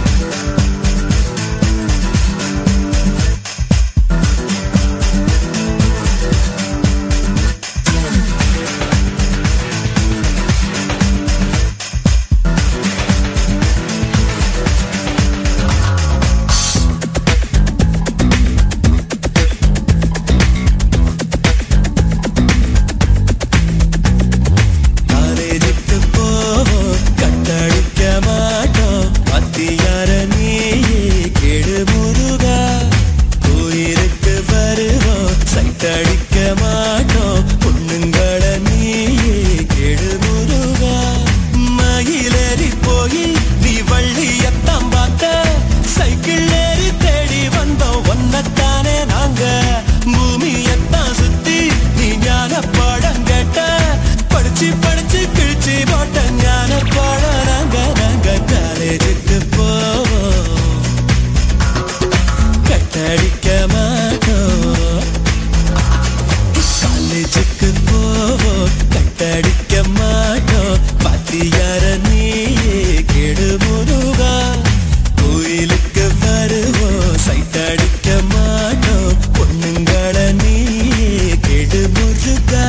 காலேஜுக்கு போவோம் கட்டடிக்க மாட்டோம் அத்தியார நீயே கெடு முருகா கோயிலுக்கு வருவோம் சைட்டடிக்க மாட்டோம் பொண்ணுங்கள நீயே கெடு முருகா மயிலேறி போய் நீ வள்ளியத்தான் பார்த்த சைக்கிள் ஏறி தேடி வந்தோம் ஒன்னத்தானே நாங்க பூமியத்தான் சுத்தி நீ ஞான பாடம் கேட்ட படிச்சு படிச்சு கிழிச்சு போட்ட ஞான பாடம் நாங்க நாங்க காலேஜுக்கு போவோம் கட்டடிக்க மாட்டோம் காலேஜுக்கு போவோம் கட்டடிக்க மாட்டோம் பாத்தியார நீயே கெடு முருகா கோயிலுக்கு வருவோம் சைட்டடிக்க மாட்டோம் பொண்ணுங்கள நீயே கெடு முருகா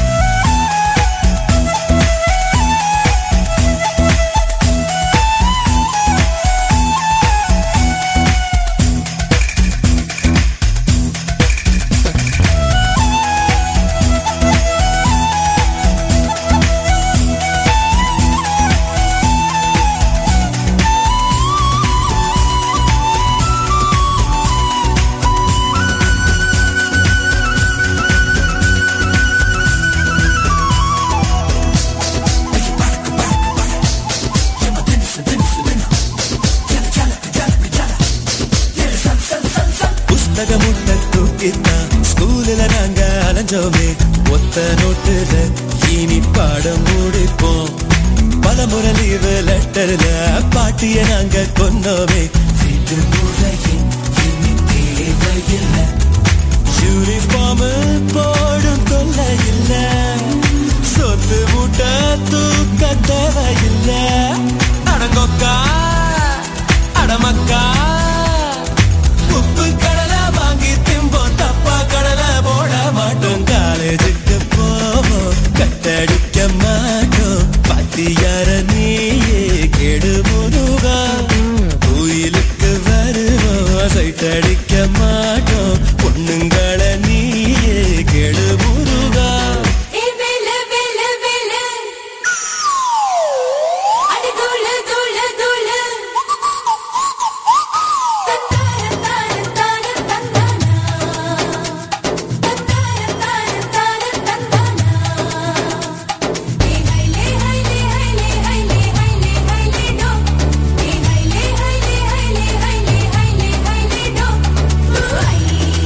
புஸ்தக முட்டை தூக்கித்தான் ஸ்கூல்ல நாங்க அலைஞ்சோமே ஒத்த நோட்டுல இனி பாடம் முடிப்போம் பல முறை லீவு லெட்டர்ல பாட்டிய நாங்க கொண்டோமே வீட்டு முறையின் இனி தேவையில்லை யூனிஃபார்ம் போடும் தொல்லை இல்ல சொத்து மூட்டை தூக்க தேவையில்லை அடங்கொக்கா அடமக்கா உப்பு கடலை வாங்கி திம்போம் தப்பா கடலை போட மாட்டோம் காலேஜுக்கு போவோம் கட்டடிக்க மாட்டோம் பாத்தியார நீயே கெடு முருகா கோயிலுக்கு வருவோம் சைட்டடிக்க மாட்டோம் பொண்ணுங்கள நீயே கெடு முருகா ஏ வேல வேல வேல அடி தூள தூள தூள தந்தார தார தார தந்தானா தந்தார தார தார தந்தானா ஏ ஹைலே ஹைலே ஹைலே ஹைலே ஹைலே ஹைலே டோ ஏ ஹைலே ஹைலே ஹைலே ஹைலே ஹைலே ஹைலே டோ ஊஐ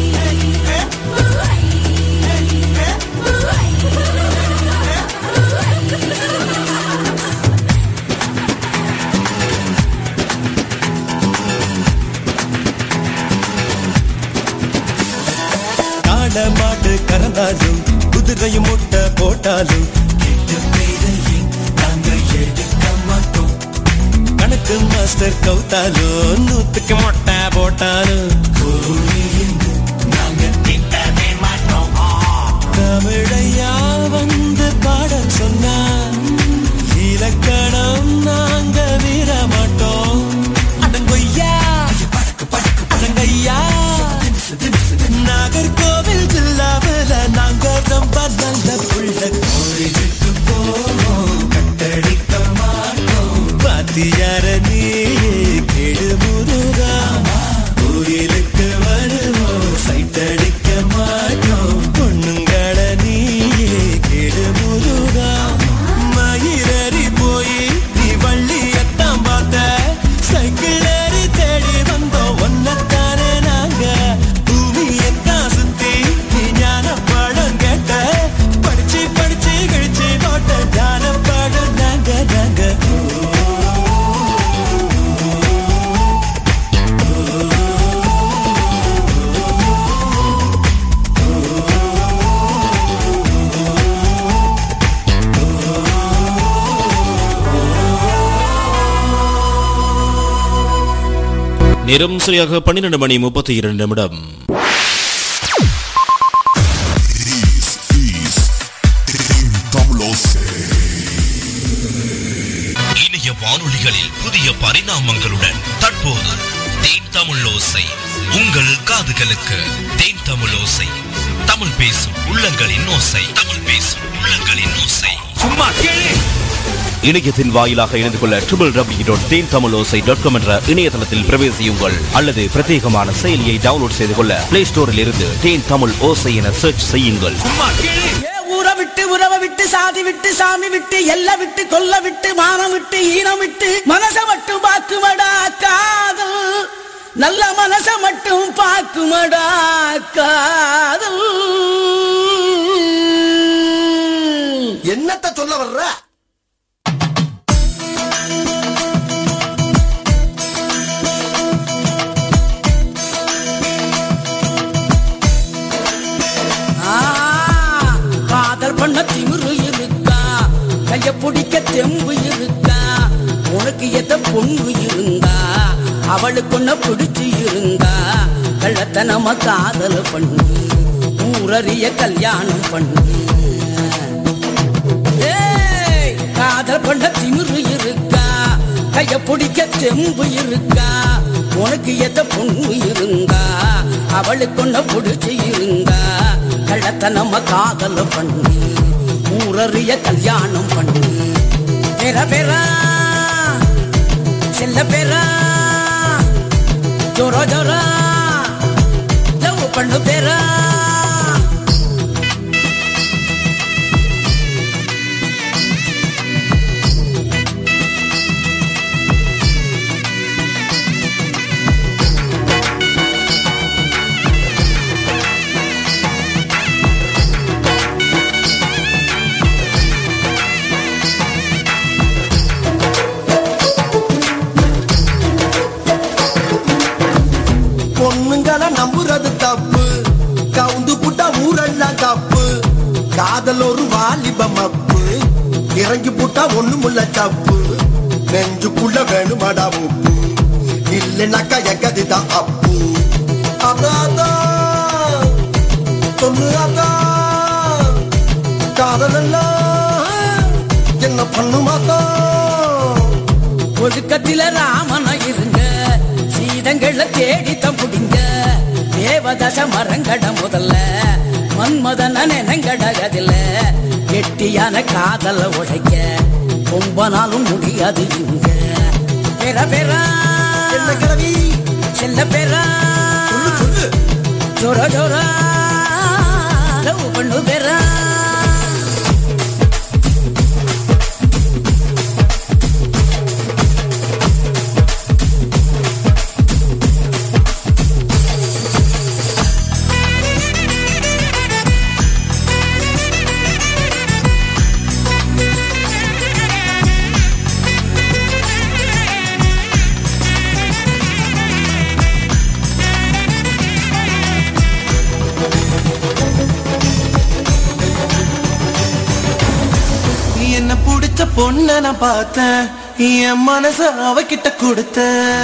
காட மாட்டு கறந்தாலும் குதிரையும் முட்டை போட்டாலும் கெட்ட பேரையும் நாங்க எடுக்க மாட்டோம் கணக்கு மாஸ்டர் கவுத்தாலும் நூத்துக்கு மொட்டை போட்டாலும் கோழின்னு நாங்க திட்டவே மாட்டோம் தமிழையா வந்து பாடம் சொன்னா இலக்கணம் நாங்க மீற மாட்டோம் நேரம் சரியாக பன்னிரண்டு மணி முப்பத்தி இரண்டு நிமிடம் இணைய வானொலிகளில் புதிய பரிணாமங்களுடன் தற்போது தேன் தமிழ் ஓசை உங்கள் காதுகளுக்கு தேன் தமிழ் ஓசை தமிழ் பேசும் உள்ளங்களின் ஓசை தமிழ் பேசும் உள்ளங்களின் ஓசை சும்மா கேளு இணையத்தின் வாயிலாக இணைந்து கொள்ள triple W dot Then Tamil Osai dot com என்ற இணையதளத்தில் பிரவேசியுங்கள் அல்லது பிரத்யேகமான செயலியை டவுன்லோட் செய்து கொள்ள பிளே ஸ்டோரில் இருந்து தேன் தமிழ் ஓசை என சர்ச் செய்யுங்கள் சும்மா கேளு ஏ ஊரை விட்டு உறவை விட்டு சாதி விட்டு சாமி விட்டு எல்லை விட்டு கொல்ல விட்டு மானம் விட்டு ஈனம் விட்டு மனச மட்டும் பாக்குமடா காதல் நல்ல மனச மட்டும் பாக்குமடா காதல் என்னத்த சொல்ல வர்ற ஆ, காதல் பண்ண திமிரு இருக்கா கைய பிடிக்க தெம்பு இருக்கா உனக்கு எத பொண்ணு இருந்தா அவளுக்கு ஒன்ன பிடிச்சு இருந்தா கள்ளத்தனம காதல் பண்ணு ஊரறிய கல்யாணம் பண்ணு ஏய், காதல் பண்ண திமிரு இருக்கா கைய பிடிக்க தெம்பு இருக்கா உனக்கு எத பொண்ணு இருந்தா அவளுக்கு ஒன்ன பிடிச்சு இருந்தா கள்ளத்தனம காதல் பண்ணு ஊரறிய கல்யாணம் பண்ணு பெற பெறா செல்ல பெறா ஜோரோ ஜோரா லவ் பண்ணு பெறா பொண்ணுங்களை நம்புறது தப்பு கவுந்து புட்டா ஊரெல்லாம் தப்பு காதல் ஒரு வாலிப மப்பு இறங்கி புட்டா ஒண்ணுமுள்ள தப்பு நெஞ்சுக்குள்ள வேணுமாடா உப்பு இல்லைனாக்கா எங்கதுதான் அப்பு அதான் சொல்லு அதான் காதல் எல்லாம் என்ன பண்ணுமாதான் ஒதுக்கத்தில ராமன இருங்க சீதங்களை தேடி தம்புடிங்க தேவதச மரங்கட முதல்ல மன்மதன நினங்கடகதில்ல கெட்டியான காதல உடைக்க ரொம்ப நாளும் முடியாது இங்க பெற பெறா என்ன கிழவி செல்ல பெறா சொல்லு சொல்லு ஜோர ஜோரா லவ் பண்ணு பெறா என்ன பிடிச்ச பொண்ண நான் பார்த்தேன் என் மனச அவகிட்ட கொடுத்த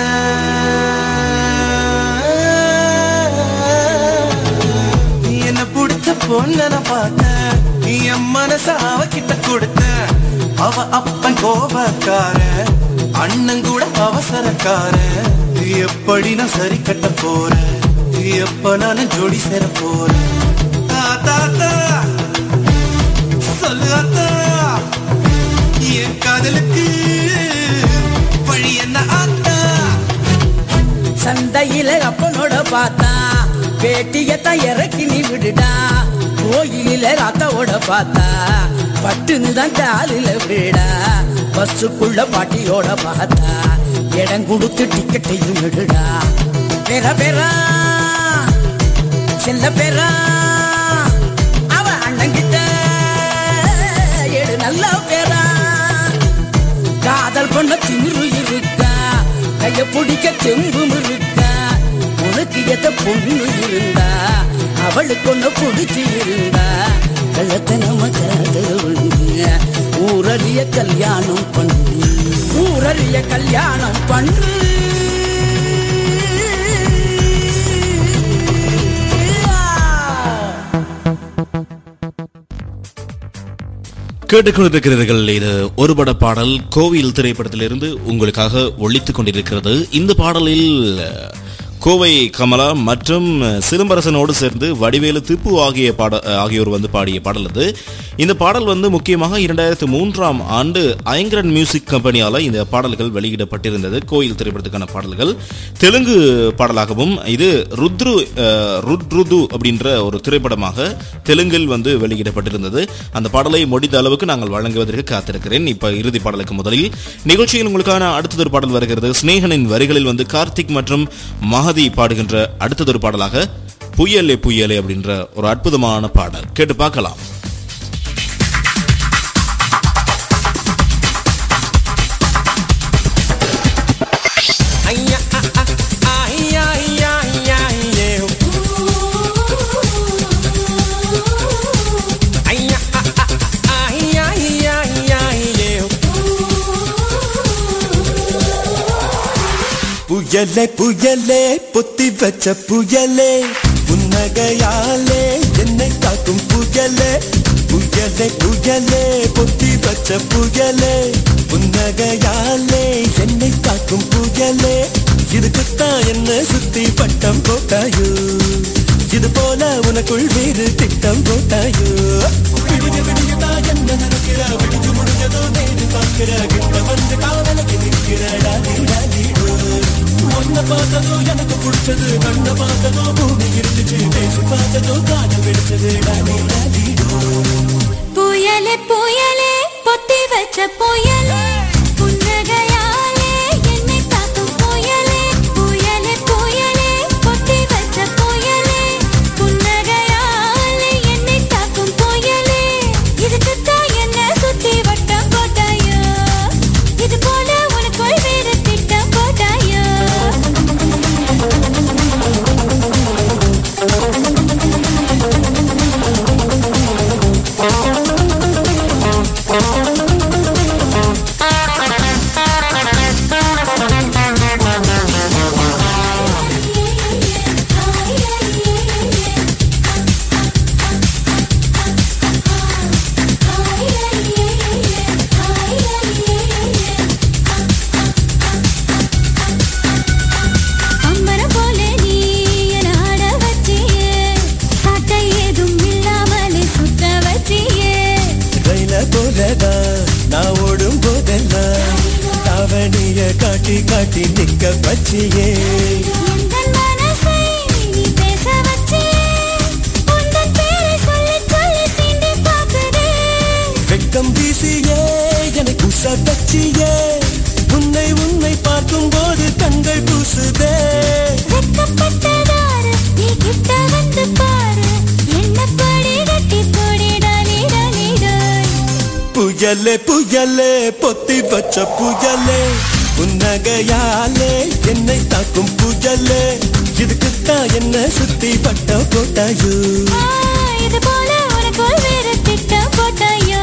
என்ன பிடிச்ச பொண்ண நான் பார்த்தேன் என் மனச அவகிட்ட கொடுத்த அவ அப்பன் கோபக்கார அண்ணன் கூட அவசரக்கார எப்படி நான் சரி கட்ட போறேன் எப்ப நானும் ஜோடி சேர போறேன் தாத்தா தாத்தா சொல்லு அத்தா என் காதலுக்கு வழி என்ன ஆத்தா சந்தையில அப்பனோட பார்த்தா பேட்டியத்தான் இறக்கி நீ விடுடா கோயிலில ராத்தாவோட பார்த்தா பட்டுன்னு தான் காலில விடா பஸ்ஸுக்குள்ள பாட்டியோட பார்த்தா இடம் கொடுத்து டிக்கெட்டையும் விடுடா பெற பெறா செல்ல பெறா அவ அண்ணங்கிட்ட ஏடு நல்ல பேரா காதல் பண்ண திமிரு இருக்கா கைய பிடிக்க தெம்பும் இருக்கா உனக்கு எத பொண்ணு இருந்தா அவளுக்கு ஒண்ணு பிடிச்சி இருந்தா கள்ளத்தை நம்ம காதல் ஊரறிய கல்யாணம் பண்ணு ஊரறிய கல்யாணம் பண்ணு கேட்டுக்கொண்டிருக்கிறீர்கள் இது ஒரு பட பாடல் கோவில் திரைப்படத்திலிருந்து உங்களுக்காக ஒழித்துக் கொண்டிருக்கிறது இந்த பாடலில் கோவை கமலா மற்றும் சிலம்பரசனோடு சேர்ந்து வடிவேலு திப்பு ஆகிய பாட ஆகியோர் வந்து பாடிய பாடல் அது இந்த பாடல் வந்து முக்கியமாக இரண்டாயிரத்து மூன்றாம் ஆண்டு ஐங்கரன் மியூசிக் கம்பெனியால இந்த பாடல்கள் வெளியிடப்பட்டிருந்தது கோயில் திரைப்படத்துக்கான பாடல்கள் தெலுங்கு பாடலாகவும் இது ருத்ரு அஹ், ருத்ருது அப்படின்ற ஒரு திரைப்படமாக தெலுங்கில் வந்து வெளியிடப்பட்டிருந்தது அந்த பாடலை முடிந்த அளவுக்கு நாங்கள் வழங்குவதற்கு காத்திருக்கிறேன் இப்ப இறுதி பாடலுக்கு முதலில் நிகழ்ச்சியில் உங்களுக்கான அடுத்ததொரு பாடல் வருகிறது ஸ்னேகனின் வரிகளில் வந்து கார்த்திக் மற்றும் மகதி பாடுகின்ற அடுத்ததொரு பாடலாக புயலே புயலே அப்படின்ற ஒரு அற்புதமான பாடல் கேட்டு பார்க்கலாம் ஐயா ஆ, ஆ, ஆ, ஐயா, ஐயா, ஐயா, ஐயே. ஐயா ஆ, ஆ, ஆ, ஐயா, ஐயா, ஐயா, ஐயே. புயலே புயலே பொத்தி வச்ச புயலே புன்னகையாலே என்னை காக்கும் புயலே புயலே புயலே பொத்தி வச்ச புயலே புன்னகையாலே என்னை காக்கும் புயலே இதுக்குத்தான் என்ன சுத்தி பட்டம் போட்டாயோ இது போல உனக்குள் வேறு திட்டம் போட்டாயோ விடிய விடியதான் என்ன நடக்கிற விடிஞ்சு முடிஞ்சதோ நேரு பார்க்கிற கிட்ட வந்து காவலுக்கு நிற்கிற டாலி டாலிடோ உன்னை பார்த்ததோ எனக்கு பிடிச்சது கண்ணை பார்த்ததோ பூமி இருந்துச்சு பேசி பார்த்ததோ காதல் வெடிச்சது டாலி டாலிடோ புயலே புயலே பொத்தி வச்ச புயலே புன்னகையாலே என்னை தாக்கும் புயலே புயலே புயலே பொத்தி வச்ச புயலே புன்னகையாலே என்னை தாக்கும் புயலே இதுக்குத்தான் என்ன சுத்தி வட்டம் போட்டாயோ இது போல உனக்குள் வேறு திட்டம் போட்டாயோ அம்மரம் போல நீ என்னை ஆட வச்சியே சட்டை ஏதும் இல்லாமலே சுத்த வச்சியே ரயில போலதான் நான் ஓடும் போதெல்லாம் தாவணிய காட்டி காட்டி நிக்க வச்சியே எந்தன் மனசை நீ பேச வச்சியே உந்தன் பேரை சொல்லி சொல்லி சீண்டி பார்க்குதே வெக்கம் வீசியே என்னை குச தச்சியே உன்னை உன்னை பார்க்கும் போது கண்கள் பூசுதே வெக்கப்பட்டதாரு நீ கிட்ட வந்து பாரு என்ன படி கட்டி போடி டாலி டாலி டாய் புயலே புயலே பொத்தி வச்ச புயலே புன்னகையாலே என்னை தாக்கும் புயலே இதுக்குத்தான் என்ன சுத்தி பட்ட போட்டாயோ ஆ, இது போல உனக்குள் வேறு திட்டம் போட்டாயோ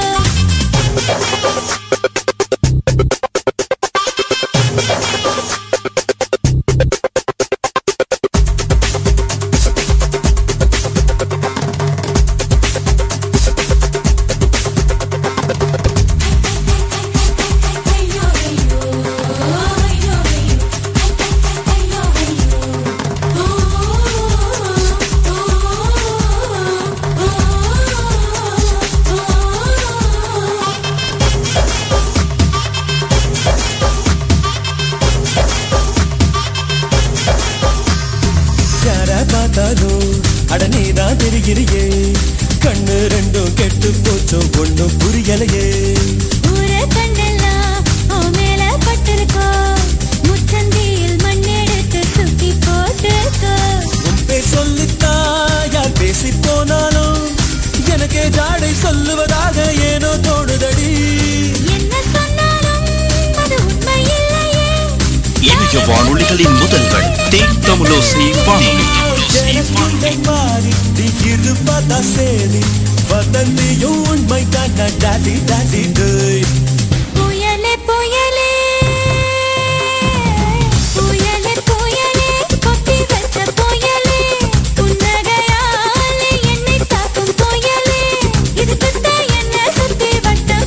யார பார்த்தாலும் அட நீதான் தெரிகிறியே கண்ணு ரெண்டும் கெட்டு போச்சோ ஒண்ணும் புரியலையே ஊரே கண்டெல்லாம் உன் மேல பட்டிருக்கோ முச்சந்தியில் மண்ணெடுத்து சுத்தி போட்டிருக்கோ உன் பேர் சொல்லித்தான் யார் பேசி போனாலும் எனக்கே ஜாடை சொல்லுவதாக ஏனோ தோணுதடி என்ன சொன்னாலும் அது உண்மை இல்லையே இணைய வானொலிகளின் முதல்வன் தேன் தமிழோசை வானொலி எனக்குள்ளே மாறி நீ இருப்பதா சேரி வதந்தியும் உண்மை தான் டாடி டாடி டேய் புயலே புயலே புயலே புயலே கொத்தி வச்ச புயலே புன்னகையாலே என்னை தாக்கும் புயலே இதுக்குத்தான் என்ன சுத்தி வட்டம்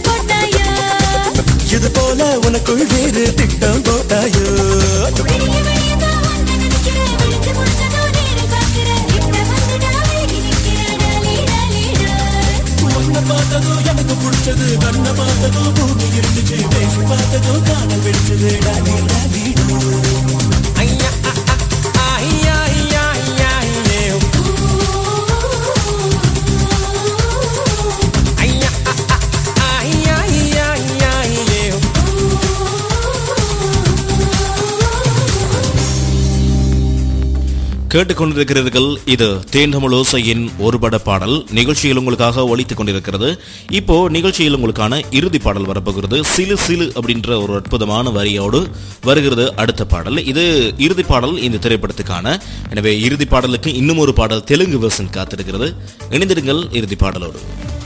கேட்டுக்கொண்டிருக்கிறீர்கள் இது தேன்தமிழ் ஓசையின் ஒருபட பாடல் நிகழ்ச்சியில் உங்களுக்காக ஒலித்துக் கொண்டிருக்கிறது இப்போ நிகழ்ச்சியில் உங்களுக்கான இறுதி பாடல் வரப்போகிறது சிலு சிலு அப்படின்ற ஒரு அற்புதமான வரியோடு வருகிறது அடுத்த பாடல் இது இறுதி பாடல் இந்த திரைப்படத்துக்கான எனவே இறுதி பாடலுக்கு இன்னும் ஒரு பாடல் தெலுங்கு வெர்ஷன் காத்திருக்கிறது இணைந்திருங்கள் இறுதி பாடலோடு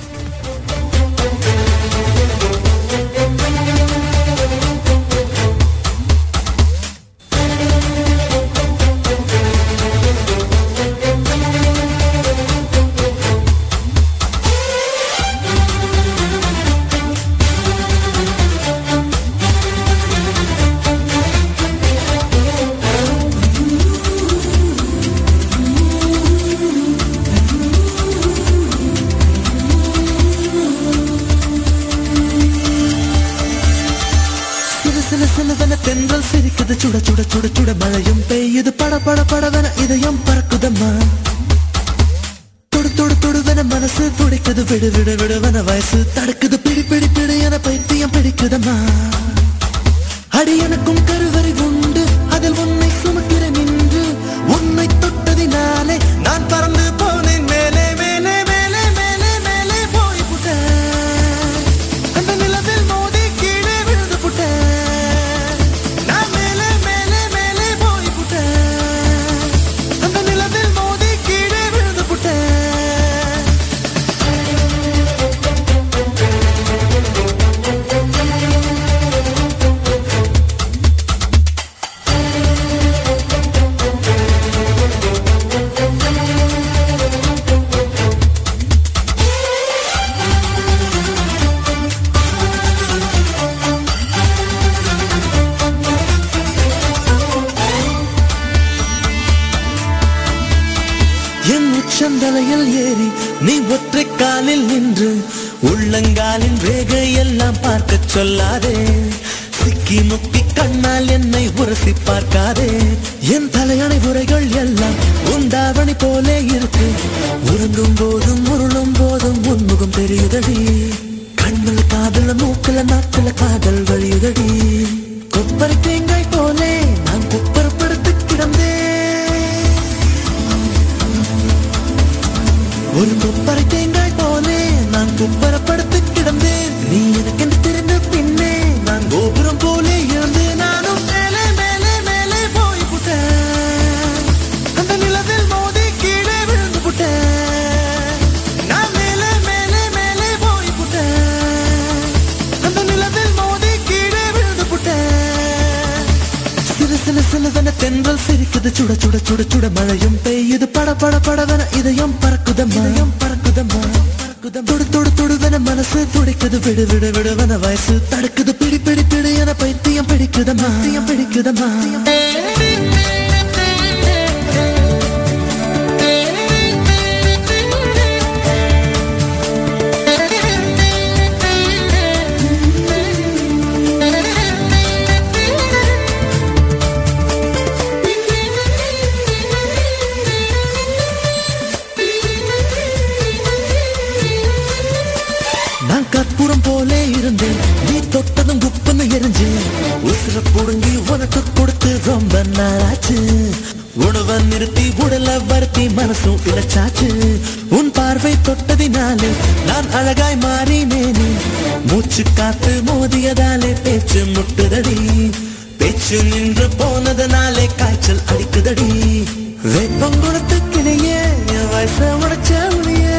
சில சில சிலவென தென்றல் சிரிக்குது சுட சுட சுட சுட மழையும் பெய்யுது பட பட படவென இதயம் பறக்குதம்மா தொடு தொடு தொடுவென மனசு துடிக்குது விடு விடு விடுவென வயசு தடுக்குது பிடி பிடி பிடி என பைத்தியம் பிடிக்குதம்மா அடி எனக்கும் கருவறை உண்டு அதில் உன்னை சுமக்கிறேன் நின்று உன்னை தொட்டதினாலே நான் பறந்து போனேன் மேலே மேலே மேலே மேலே மேலே போய் புட்டேன் அந்த நிலவில் மோதி கீழே விழுந்து புட்டேன் நான் மேலே மேலே மேலே போய் புட்டேன் அந்த நிலவில் மோதி கீழே விழுந்து புட்டேன் என் உச்சந்தலையில் ஏறி நீ ஒற்றை காலில் நின்று உள்ளங்காலின் ரேகை எல்லாம் பார்க்க சொல்லாதே சிக்கி முக்கி கண்ணால் என்னை உரசி பார்க்காதே என் தலையணை உரைகள் எல்லாம் உண்டாவணி போலே இருக்கு உறங்கும் போதும் உருளும் போதும் உன்முகம் தெரியுதடி கண்ணில் காதல மூக்கல நாக்குல காதல் வழியுதடி கொப்பரை தேங்காய் போலே நான் குப்பரப்படுத்து கிடந்தேன் ஒரு கொப்பரை தேங்காய் போலே நான் குப்பரப்படுத்து கிடந்தேன் நீ எனக்கென்று தெரிந்த பின்னே நான் கோபுரம் போலே இருந்து நானும் மேலே மேலே மேலே போய் புட்டேன் அந்த நிலவில் மோதி கீழே விழுந்து புட்டேன் நான் மேலே மேலே மேலே போய் புட்டேன் அந்த நிலவில் மோதி கீழே விழுந்து புட்டேன் சில சில சிலவென தென்றல் சிரிக்குது சுட சுட சுட சுட மழையும் பெய்யுது பட பட படவென இதயம் பறக்குதம்மா இதயம் பறக்குதம்மா பறக்குதம் தொடு தொடு தொடுவென மனசு துடிக்குது விடு விடு விடுவென வயசு தடுக்குது பிடி பிடி பிடி என பைத்தியம் பிடிக்குதம்மா பைத்தியம் பிடிக்குதம்மா நான் கற்பூரம் போலே இருந்தேன் நீ தொட்டதும் குப்புன்னு எரிஞ்சு உசுர புடுங்கி உனக்கு கொடுத்து ரொம்ப நாளாச்சு உணவை நிறுத்தி உடல வருத்தி மனசும் இழைச்சாச்சு உன் பார்வை தொட்டதினாலே நான் அழகாய் மாறினேனே மூச்சு காத்து மோதியதாலே பேச்சு முட்டுதடி பேச்சு நின்று போனதனாலே காய்ச்சல் அடிக்குதடி வெப்பம் கொடுத்த கிளையே என் வயச உடைச்ச உளியே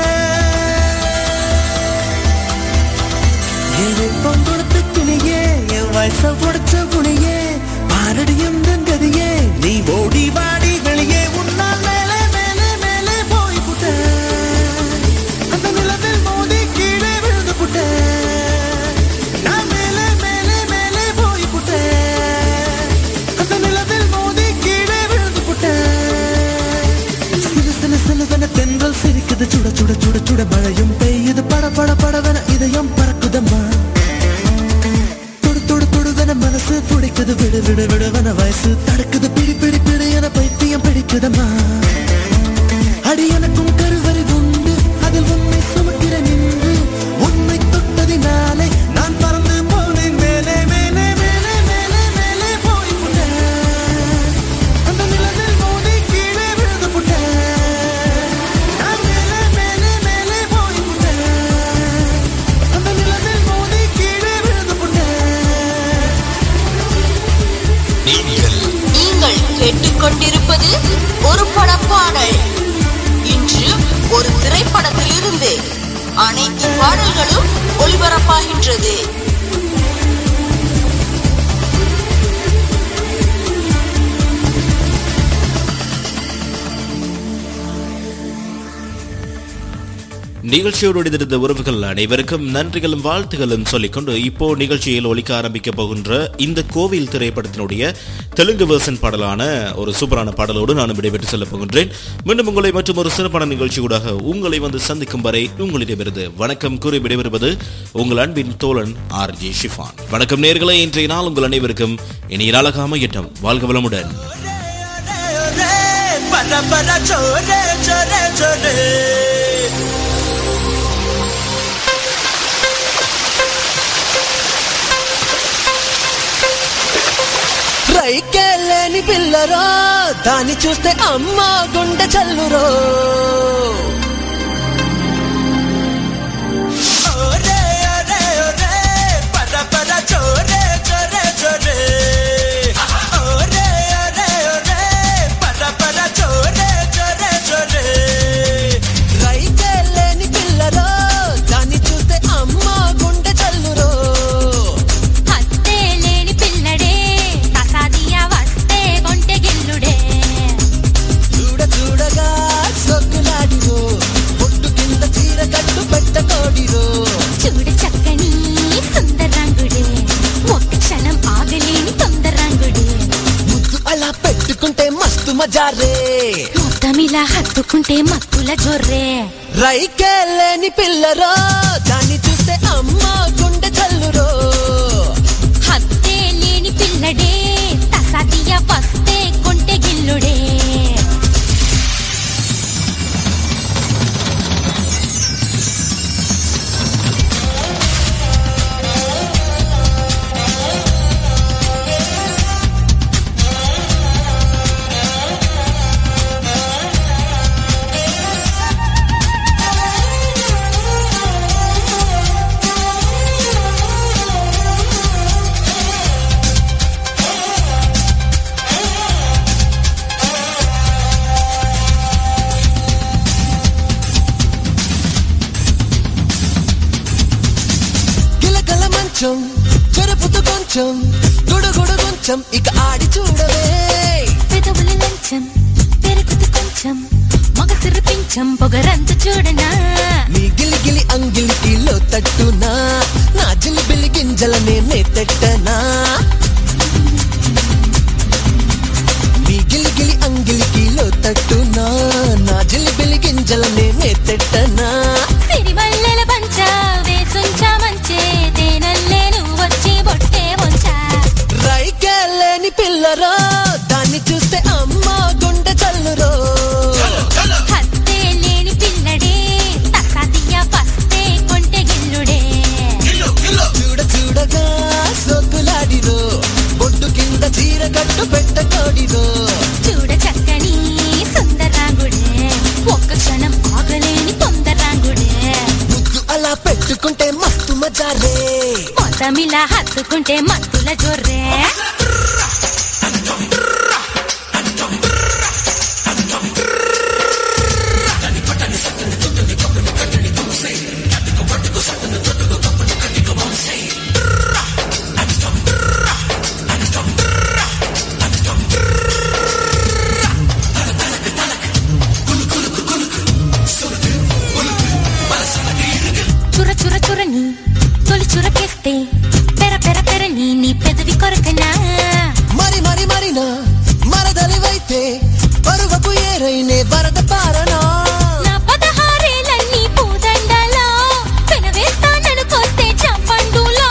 வெப்பம் கொடுத்த கிளியே என் வயச உடைச்ச புளியே பாரடி எந்த கதியே நீ ஓடி வாடி வெளியே உன்னால் மேலே மேலே மேலே போய் புட்ட அந்த நிலவில் மோதி கீழே விழுந்து புட்ட நான் மேலே மேலே மேலே போய் புட்ட அந்த நிலவில் மோதி கீழே விழுந்து புட்ட சில சில சிலவென தென்றல் சிரிக்குது சுட சுட சுட சுட மழையும் பெய்யுது பட பட படவென இதயம் பறக்குதம்மா தொடு தொடு தொடுவென மனசு துடிக்குது விடு விடு விடுவென வயசு தடுக்குது பிடி பிடி பிடி என பைத்தியம் பிடிக்குதம்மா அடி எனக்கும் கருவறை உண்டு அதில் உன்னை சுமக்கிறேன் நின்று உன்னை தொட்டதினாலே நான் பறந்து போனேன் மேலே மேலே மேலே மேலே மேலே போய் புட்டேன் அந்த நிலவில் மோதி கீழே அனைத்து பாடல்களும் ஒளிபரப்பாகின்றது நிகழ்ச்சியோடு இணைந்திருந்த உறவுகள் அனைவருக்கும் நன்றிகளும் வாழ்த்துகளும் சொல்லிக்கொண்டு இப்போ நிகழ்ச்சியில் ஒலிக்க ஆரம்பிக்க போகின்ற இந்த கோவில் திரைப்படத்தினுடைய தெலுங்கு வேர்சன் பாடலான ஒரு சூப்பரான பாடலோடு நான் விடைபெற்று செல்ல போகின்றேன் மீண்டும் உங்களை மற்றும் ஒரு சிறப்பான நிகழ்ச்சியூடாக உங்களை வந்து சந்திக்கும் வரை உங்களிடமிருந்து வணக்கம் கூறி விடைபெறுவது உங்கள் அன்பின் தோழன் ஆர் ஜி ஷிஃபான் வணக்கம் நேர்களே இன்றைய நாள் உங்கள் அனைவருக்கும் இனி நாளாக அமையட்டும் வாழ்க வளமுடன் பர பர சோரே சோரே சோரே రైకెళ్ళని పిల్లరో దాన్ని చూస్తే అమ్మ గుండె చల్లురో ఓరే ఓరే ఓరే పర పర చోరే చోరే చోరే ఓరే ఓరే ఓరే పర పర చోరే చోరే చోరే రైకెళ్ళని పిల్లరో దాన్ని చూస్తే అమ్మ గుండె చల్లురో అత్తే లేని పిల్లడే కసాదియా వస్తే కొంటె గిల్లుడే చూడ చూడగా సొక్కులాడిరో పొట్టు కింద చీర కట్టు పెట్టకోడిరో చూడ చక్కని సుందరంగుడే ఒక్క క్షణం ఆగలేని తొందరంగుడే ముద్దు అలా పెట్టుకుంటే మస్తు మజారే మొత్తమిలా హత్తుకుంటే మత్తుల జొర్రే రైకెళ్ళని పిల్లరో దాన్ని చూస్తే అమ్మ గుండె చల్లురో హత్తే లేని పిల్లడే తసాదియా వస్తే కొంటె గిల్లుడే గిలకల మంచం చెరుపుతూ కొంచెం గుడుగుడు కొంచెం ఇక ఆడి చూడవే పెదవుల లంచం పెరుగుతు కొంచెం మగ సిరిపించం పొగరంత చూడనా నీ గిలి గిలి అంగిలికి లో తట్టునా నా జిలిబిలి గింజలనే నే తెట్టనా నీ గిలి గిలి అంగిలికి లో తట్టునా నా జిలిబిలి గింజలనే నే తెట్టనా సిరిమల్లెల పంచ వేసుంచా మంచే తేనల్లే నువ్వు వచ్చి బొట్టే వంచా రైకెళ్ళని పిల్లరో దాన్ని చూస్తే అమ్మ గుండె చల్లురో హత్తే లేని పిల్లడే తసాదియ వస్తే కొంటె గిల్లుడే చూడ చూడగా సోకులాడిరో బొడ్డు కింద చీర కట్టు పెట్టకోడిరో చూడ చక్కని సుందరాంగుడే ఒక్క క్షణం ఆగలేని తొందరాంగుడే ముద్దు అలా పెట్టుకుంటే మస్తు మజారే మొత్తమిలా హత్తుకుంటే మత్తుల జొర్రే చుర చుర చురని తొలి చురకేస్తే పెర పెర పెరని నీ పెదవి కొరకనా మరి మరి మరినా మరదలివైతే పరువపు ఏరైనే వరద పారనా నా పదహారేళ్ళన్నీ పూదండలో పెనవేస్తాననుకొస్తే చంపండులో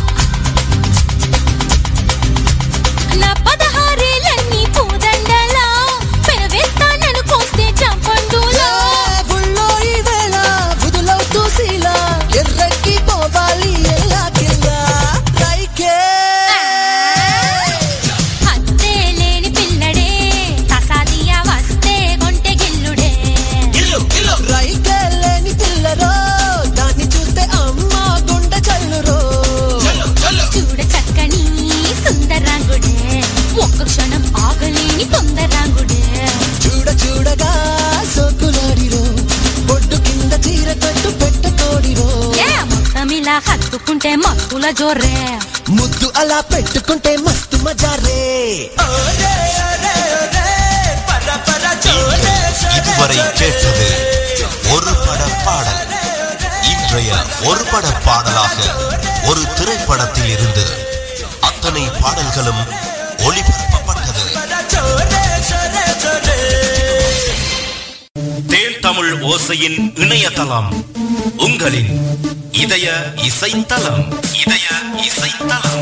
నా పదహారేళ్ళన్నీ పూదండలో పెనవేస్తాననుకొస్తే చంపండులో బుల్లో ఈ వేళ బుదులవుతూ శీల ఎర్రకి పోవాలి ఎల్లా కిల్లా ఇలా హత్తుకుంటే మత్తుల జోరే ముద్దు అలా పెట్టుకుంటే మస్తు మజారే இதுவரை கேட்டது ஒரு பட பாடல் இன்றைய ஒரு பட பாடலாக ஒரு திரைப்படத்தில் இருந்து அத்தனை பாடல்களும் ஒளிபரப்பப்பட்டது தேன் தமிழ் ஓசையின் இணையதளம் உங்களின் இதய இசைத்தலம் இதய இசைத்தலம்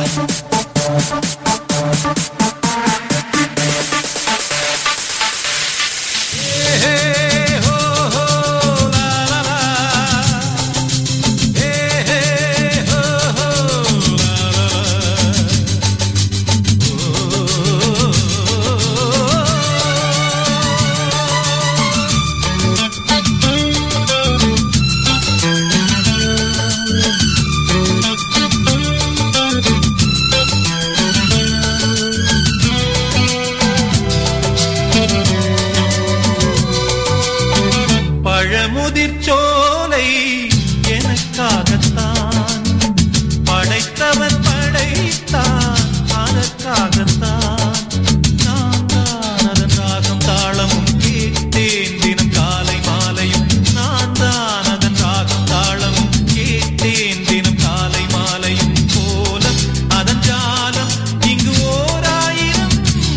பழமுதிர் சோலை எனக்காகத்தான் படைத்தவன் படைத்தான் அதற்காகத்தான் நான் தான் அதன் ராகம் தாளமும் கேட்டேன் தினம் காலை மாலையும் நான் தான் அதன் ராகம் தாளமும் கேட்டேன் தினம் காலை மாலையும் கோலம் அதன் ஜாலம் இங்கு ஓர் ஆயிரம்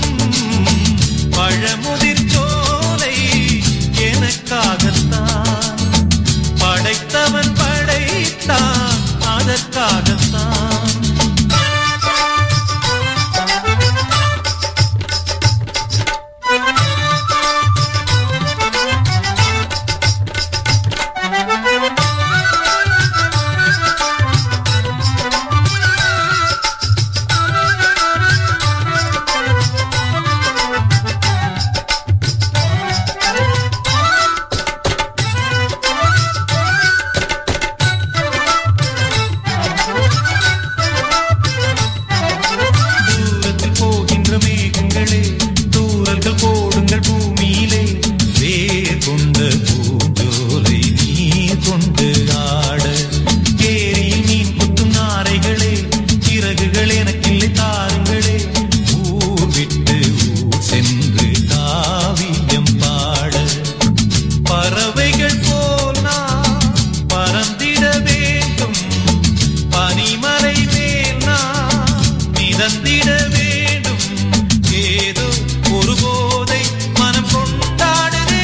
பழமுதிர் சோலை எனக்காகத்தான் படைத்தவன் படைத்தான் அதற்காகத்தான் தூரத்தில் போகின்ற மேகங்களே தூரல்கள் போடுங்கள் பூமியிலே வேர் கொண்ட பூஞ்சோலை நீர் கொண்டு ஆட ஏரியில் மீன் குத்தும் நாரைகளே சிறகுகள் எனக்கில்லை தாருங்களே ஊர் விட்டு ஊர் சென்று காவியம் பாட பறவைகள் போல் நான் பறந்திட வேண்டும் பனிமலை மேல் நான் மிதந்திட வேண்டும் ஏதோ ஒரு போதை மனம் கொண்டாடுதே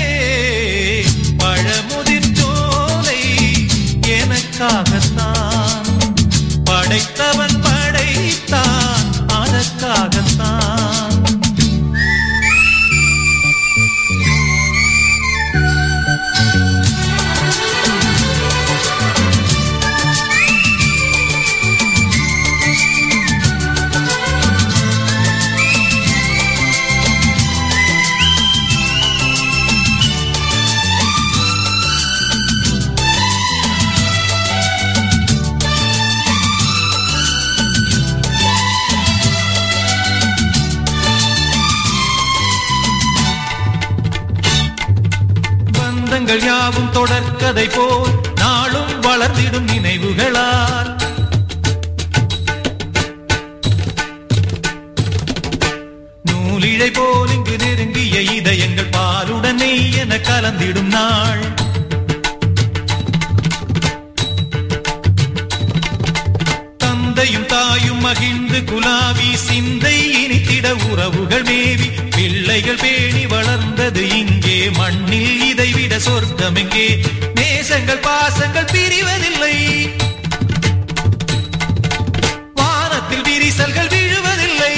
பழமுதிர் சோலை எனக்காகத்தான் படைத்தவன் படைத்தான் அதற்காகத்தான் பந்தங்கள் யாவும் தொடர்கதை போல் நாளும் வளர்ந்திடும் நினைவுகளால் நூலிழை போல் இங்கு நெருங்கிய இதயங்கள் பாலுடன் நெய் என கலந்திடும் நாள் தந்தையும் தாயும் மகிழ்ந்து குலாவி சிந்தை இனித்திட உறவுகள் மேவி பிள்ளைகள் பேணி வளர்ந்தது இங்கே மண்ணில் இதைவிட சொர்க்கம் எங்கே நேசங்கள் பாசங்கள் பிரிவதில்லை வானத்தில் விரிசல்கள் விழுவதில்லை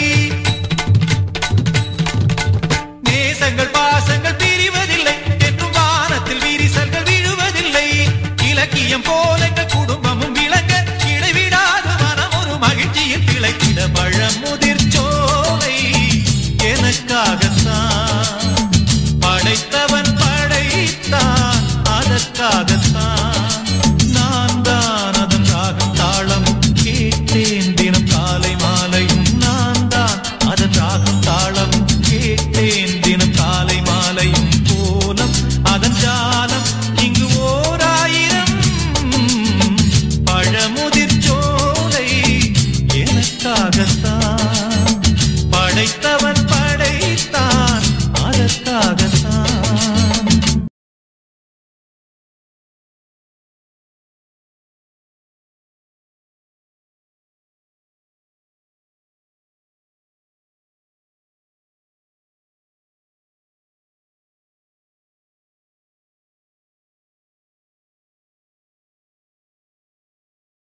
நேசங்கள் பாசங்கள் பிரிவதில்லை என்றும் வானத்தில் விரிசல்கள் விழுவதில்லை இலக்கியம் போல எங்கள் குடும்பமும்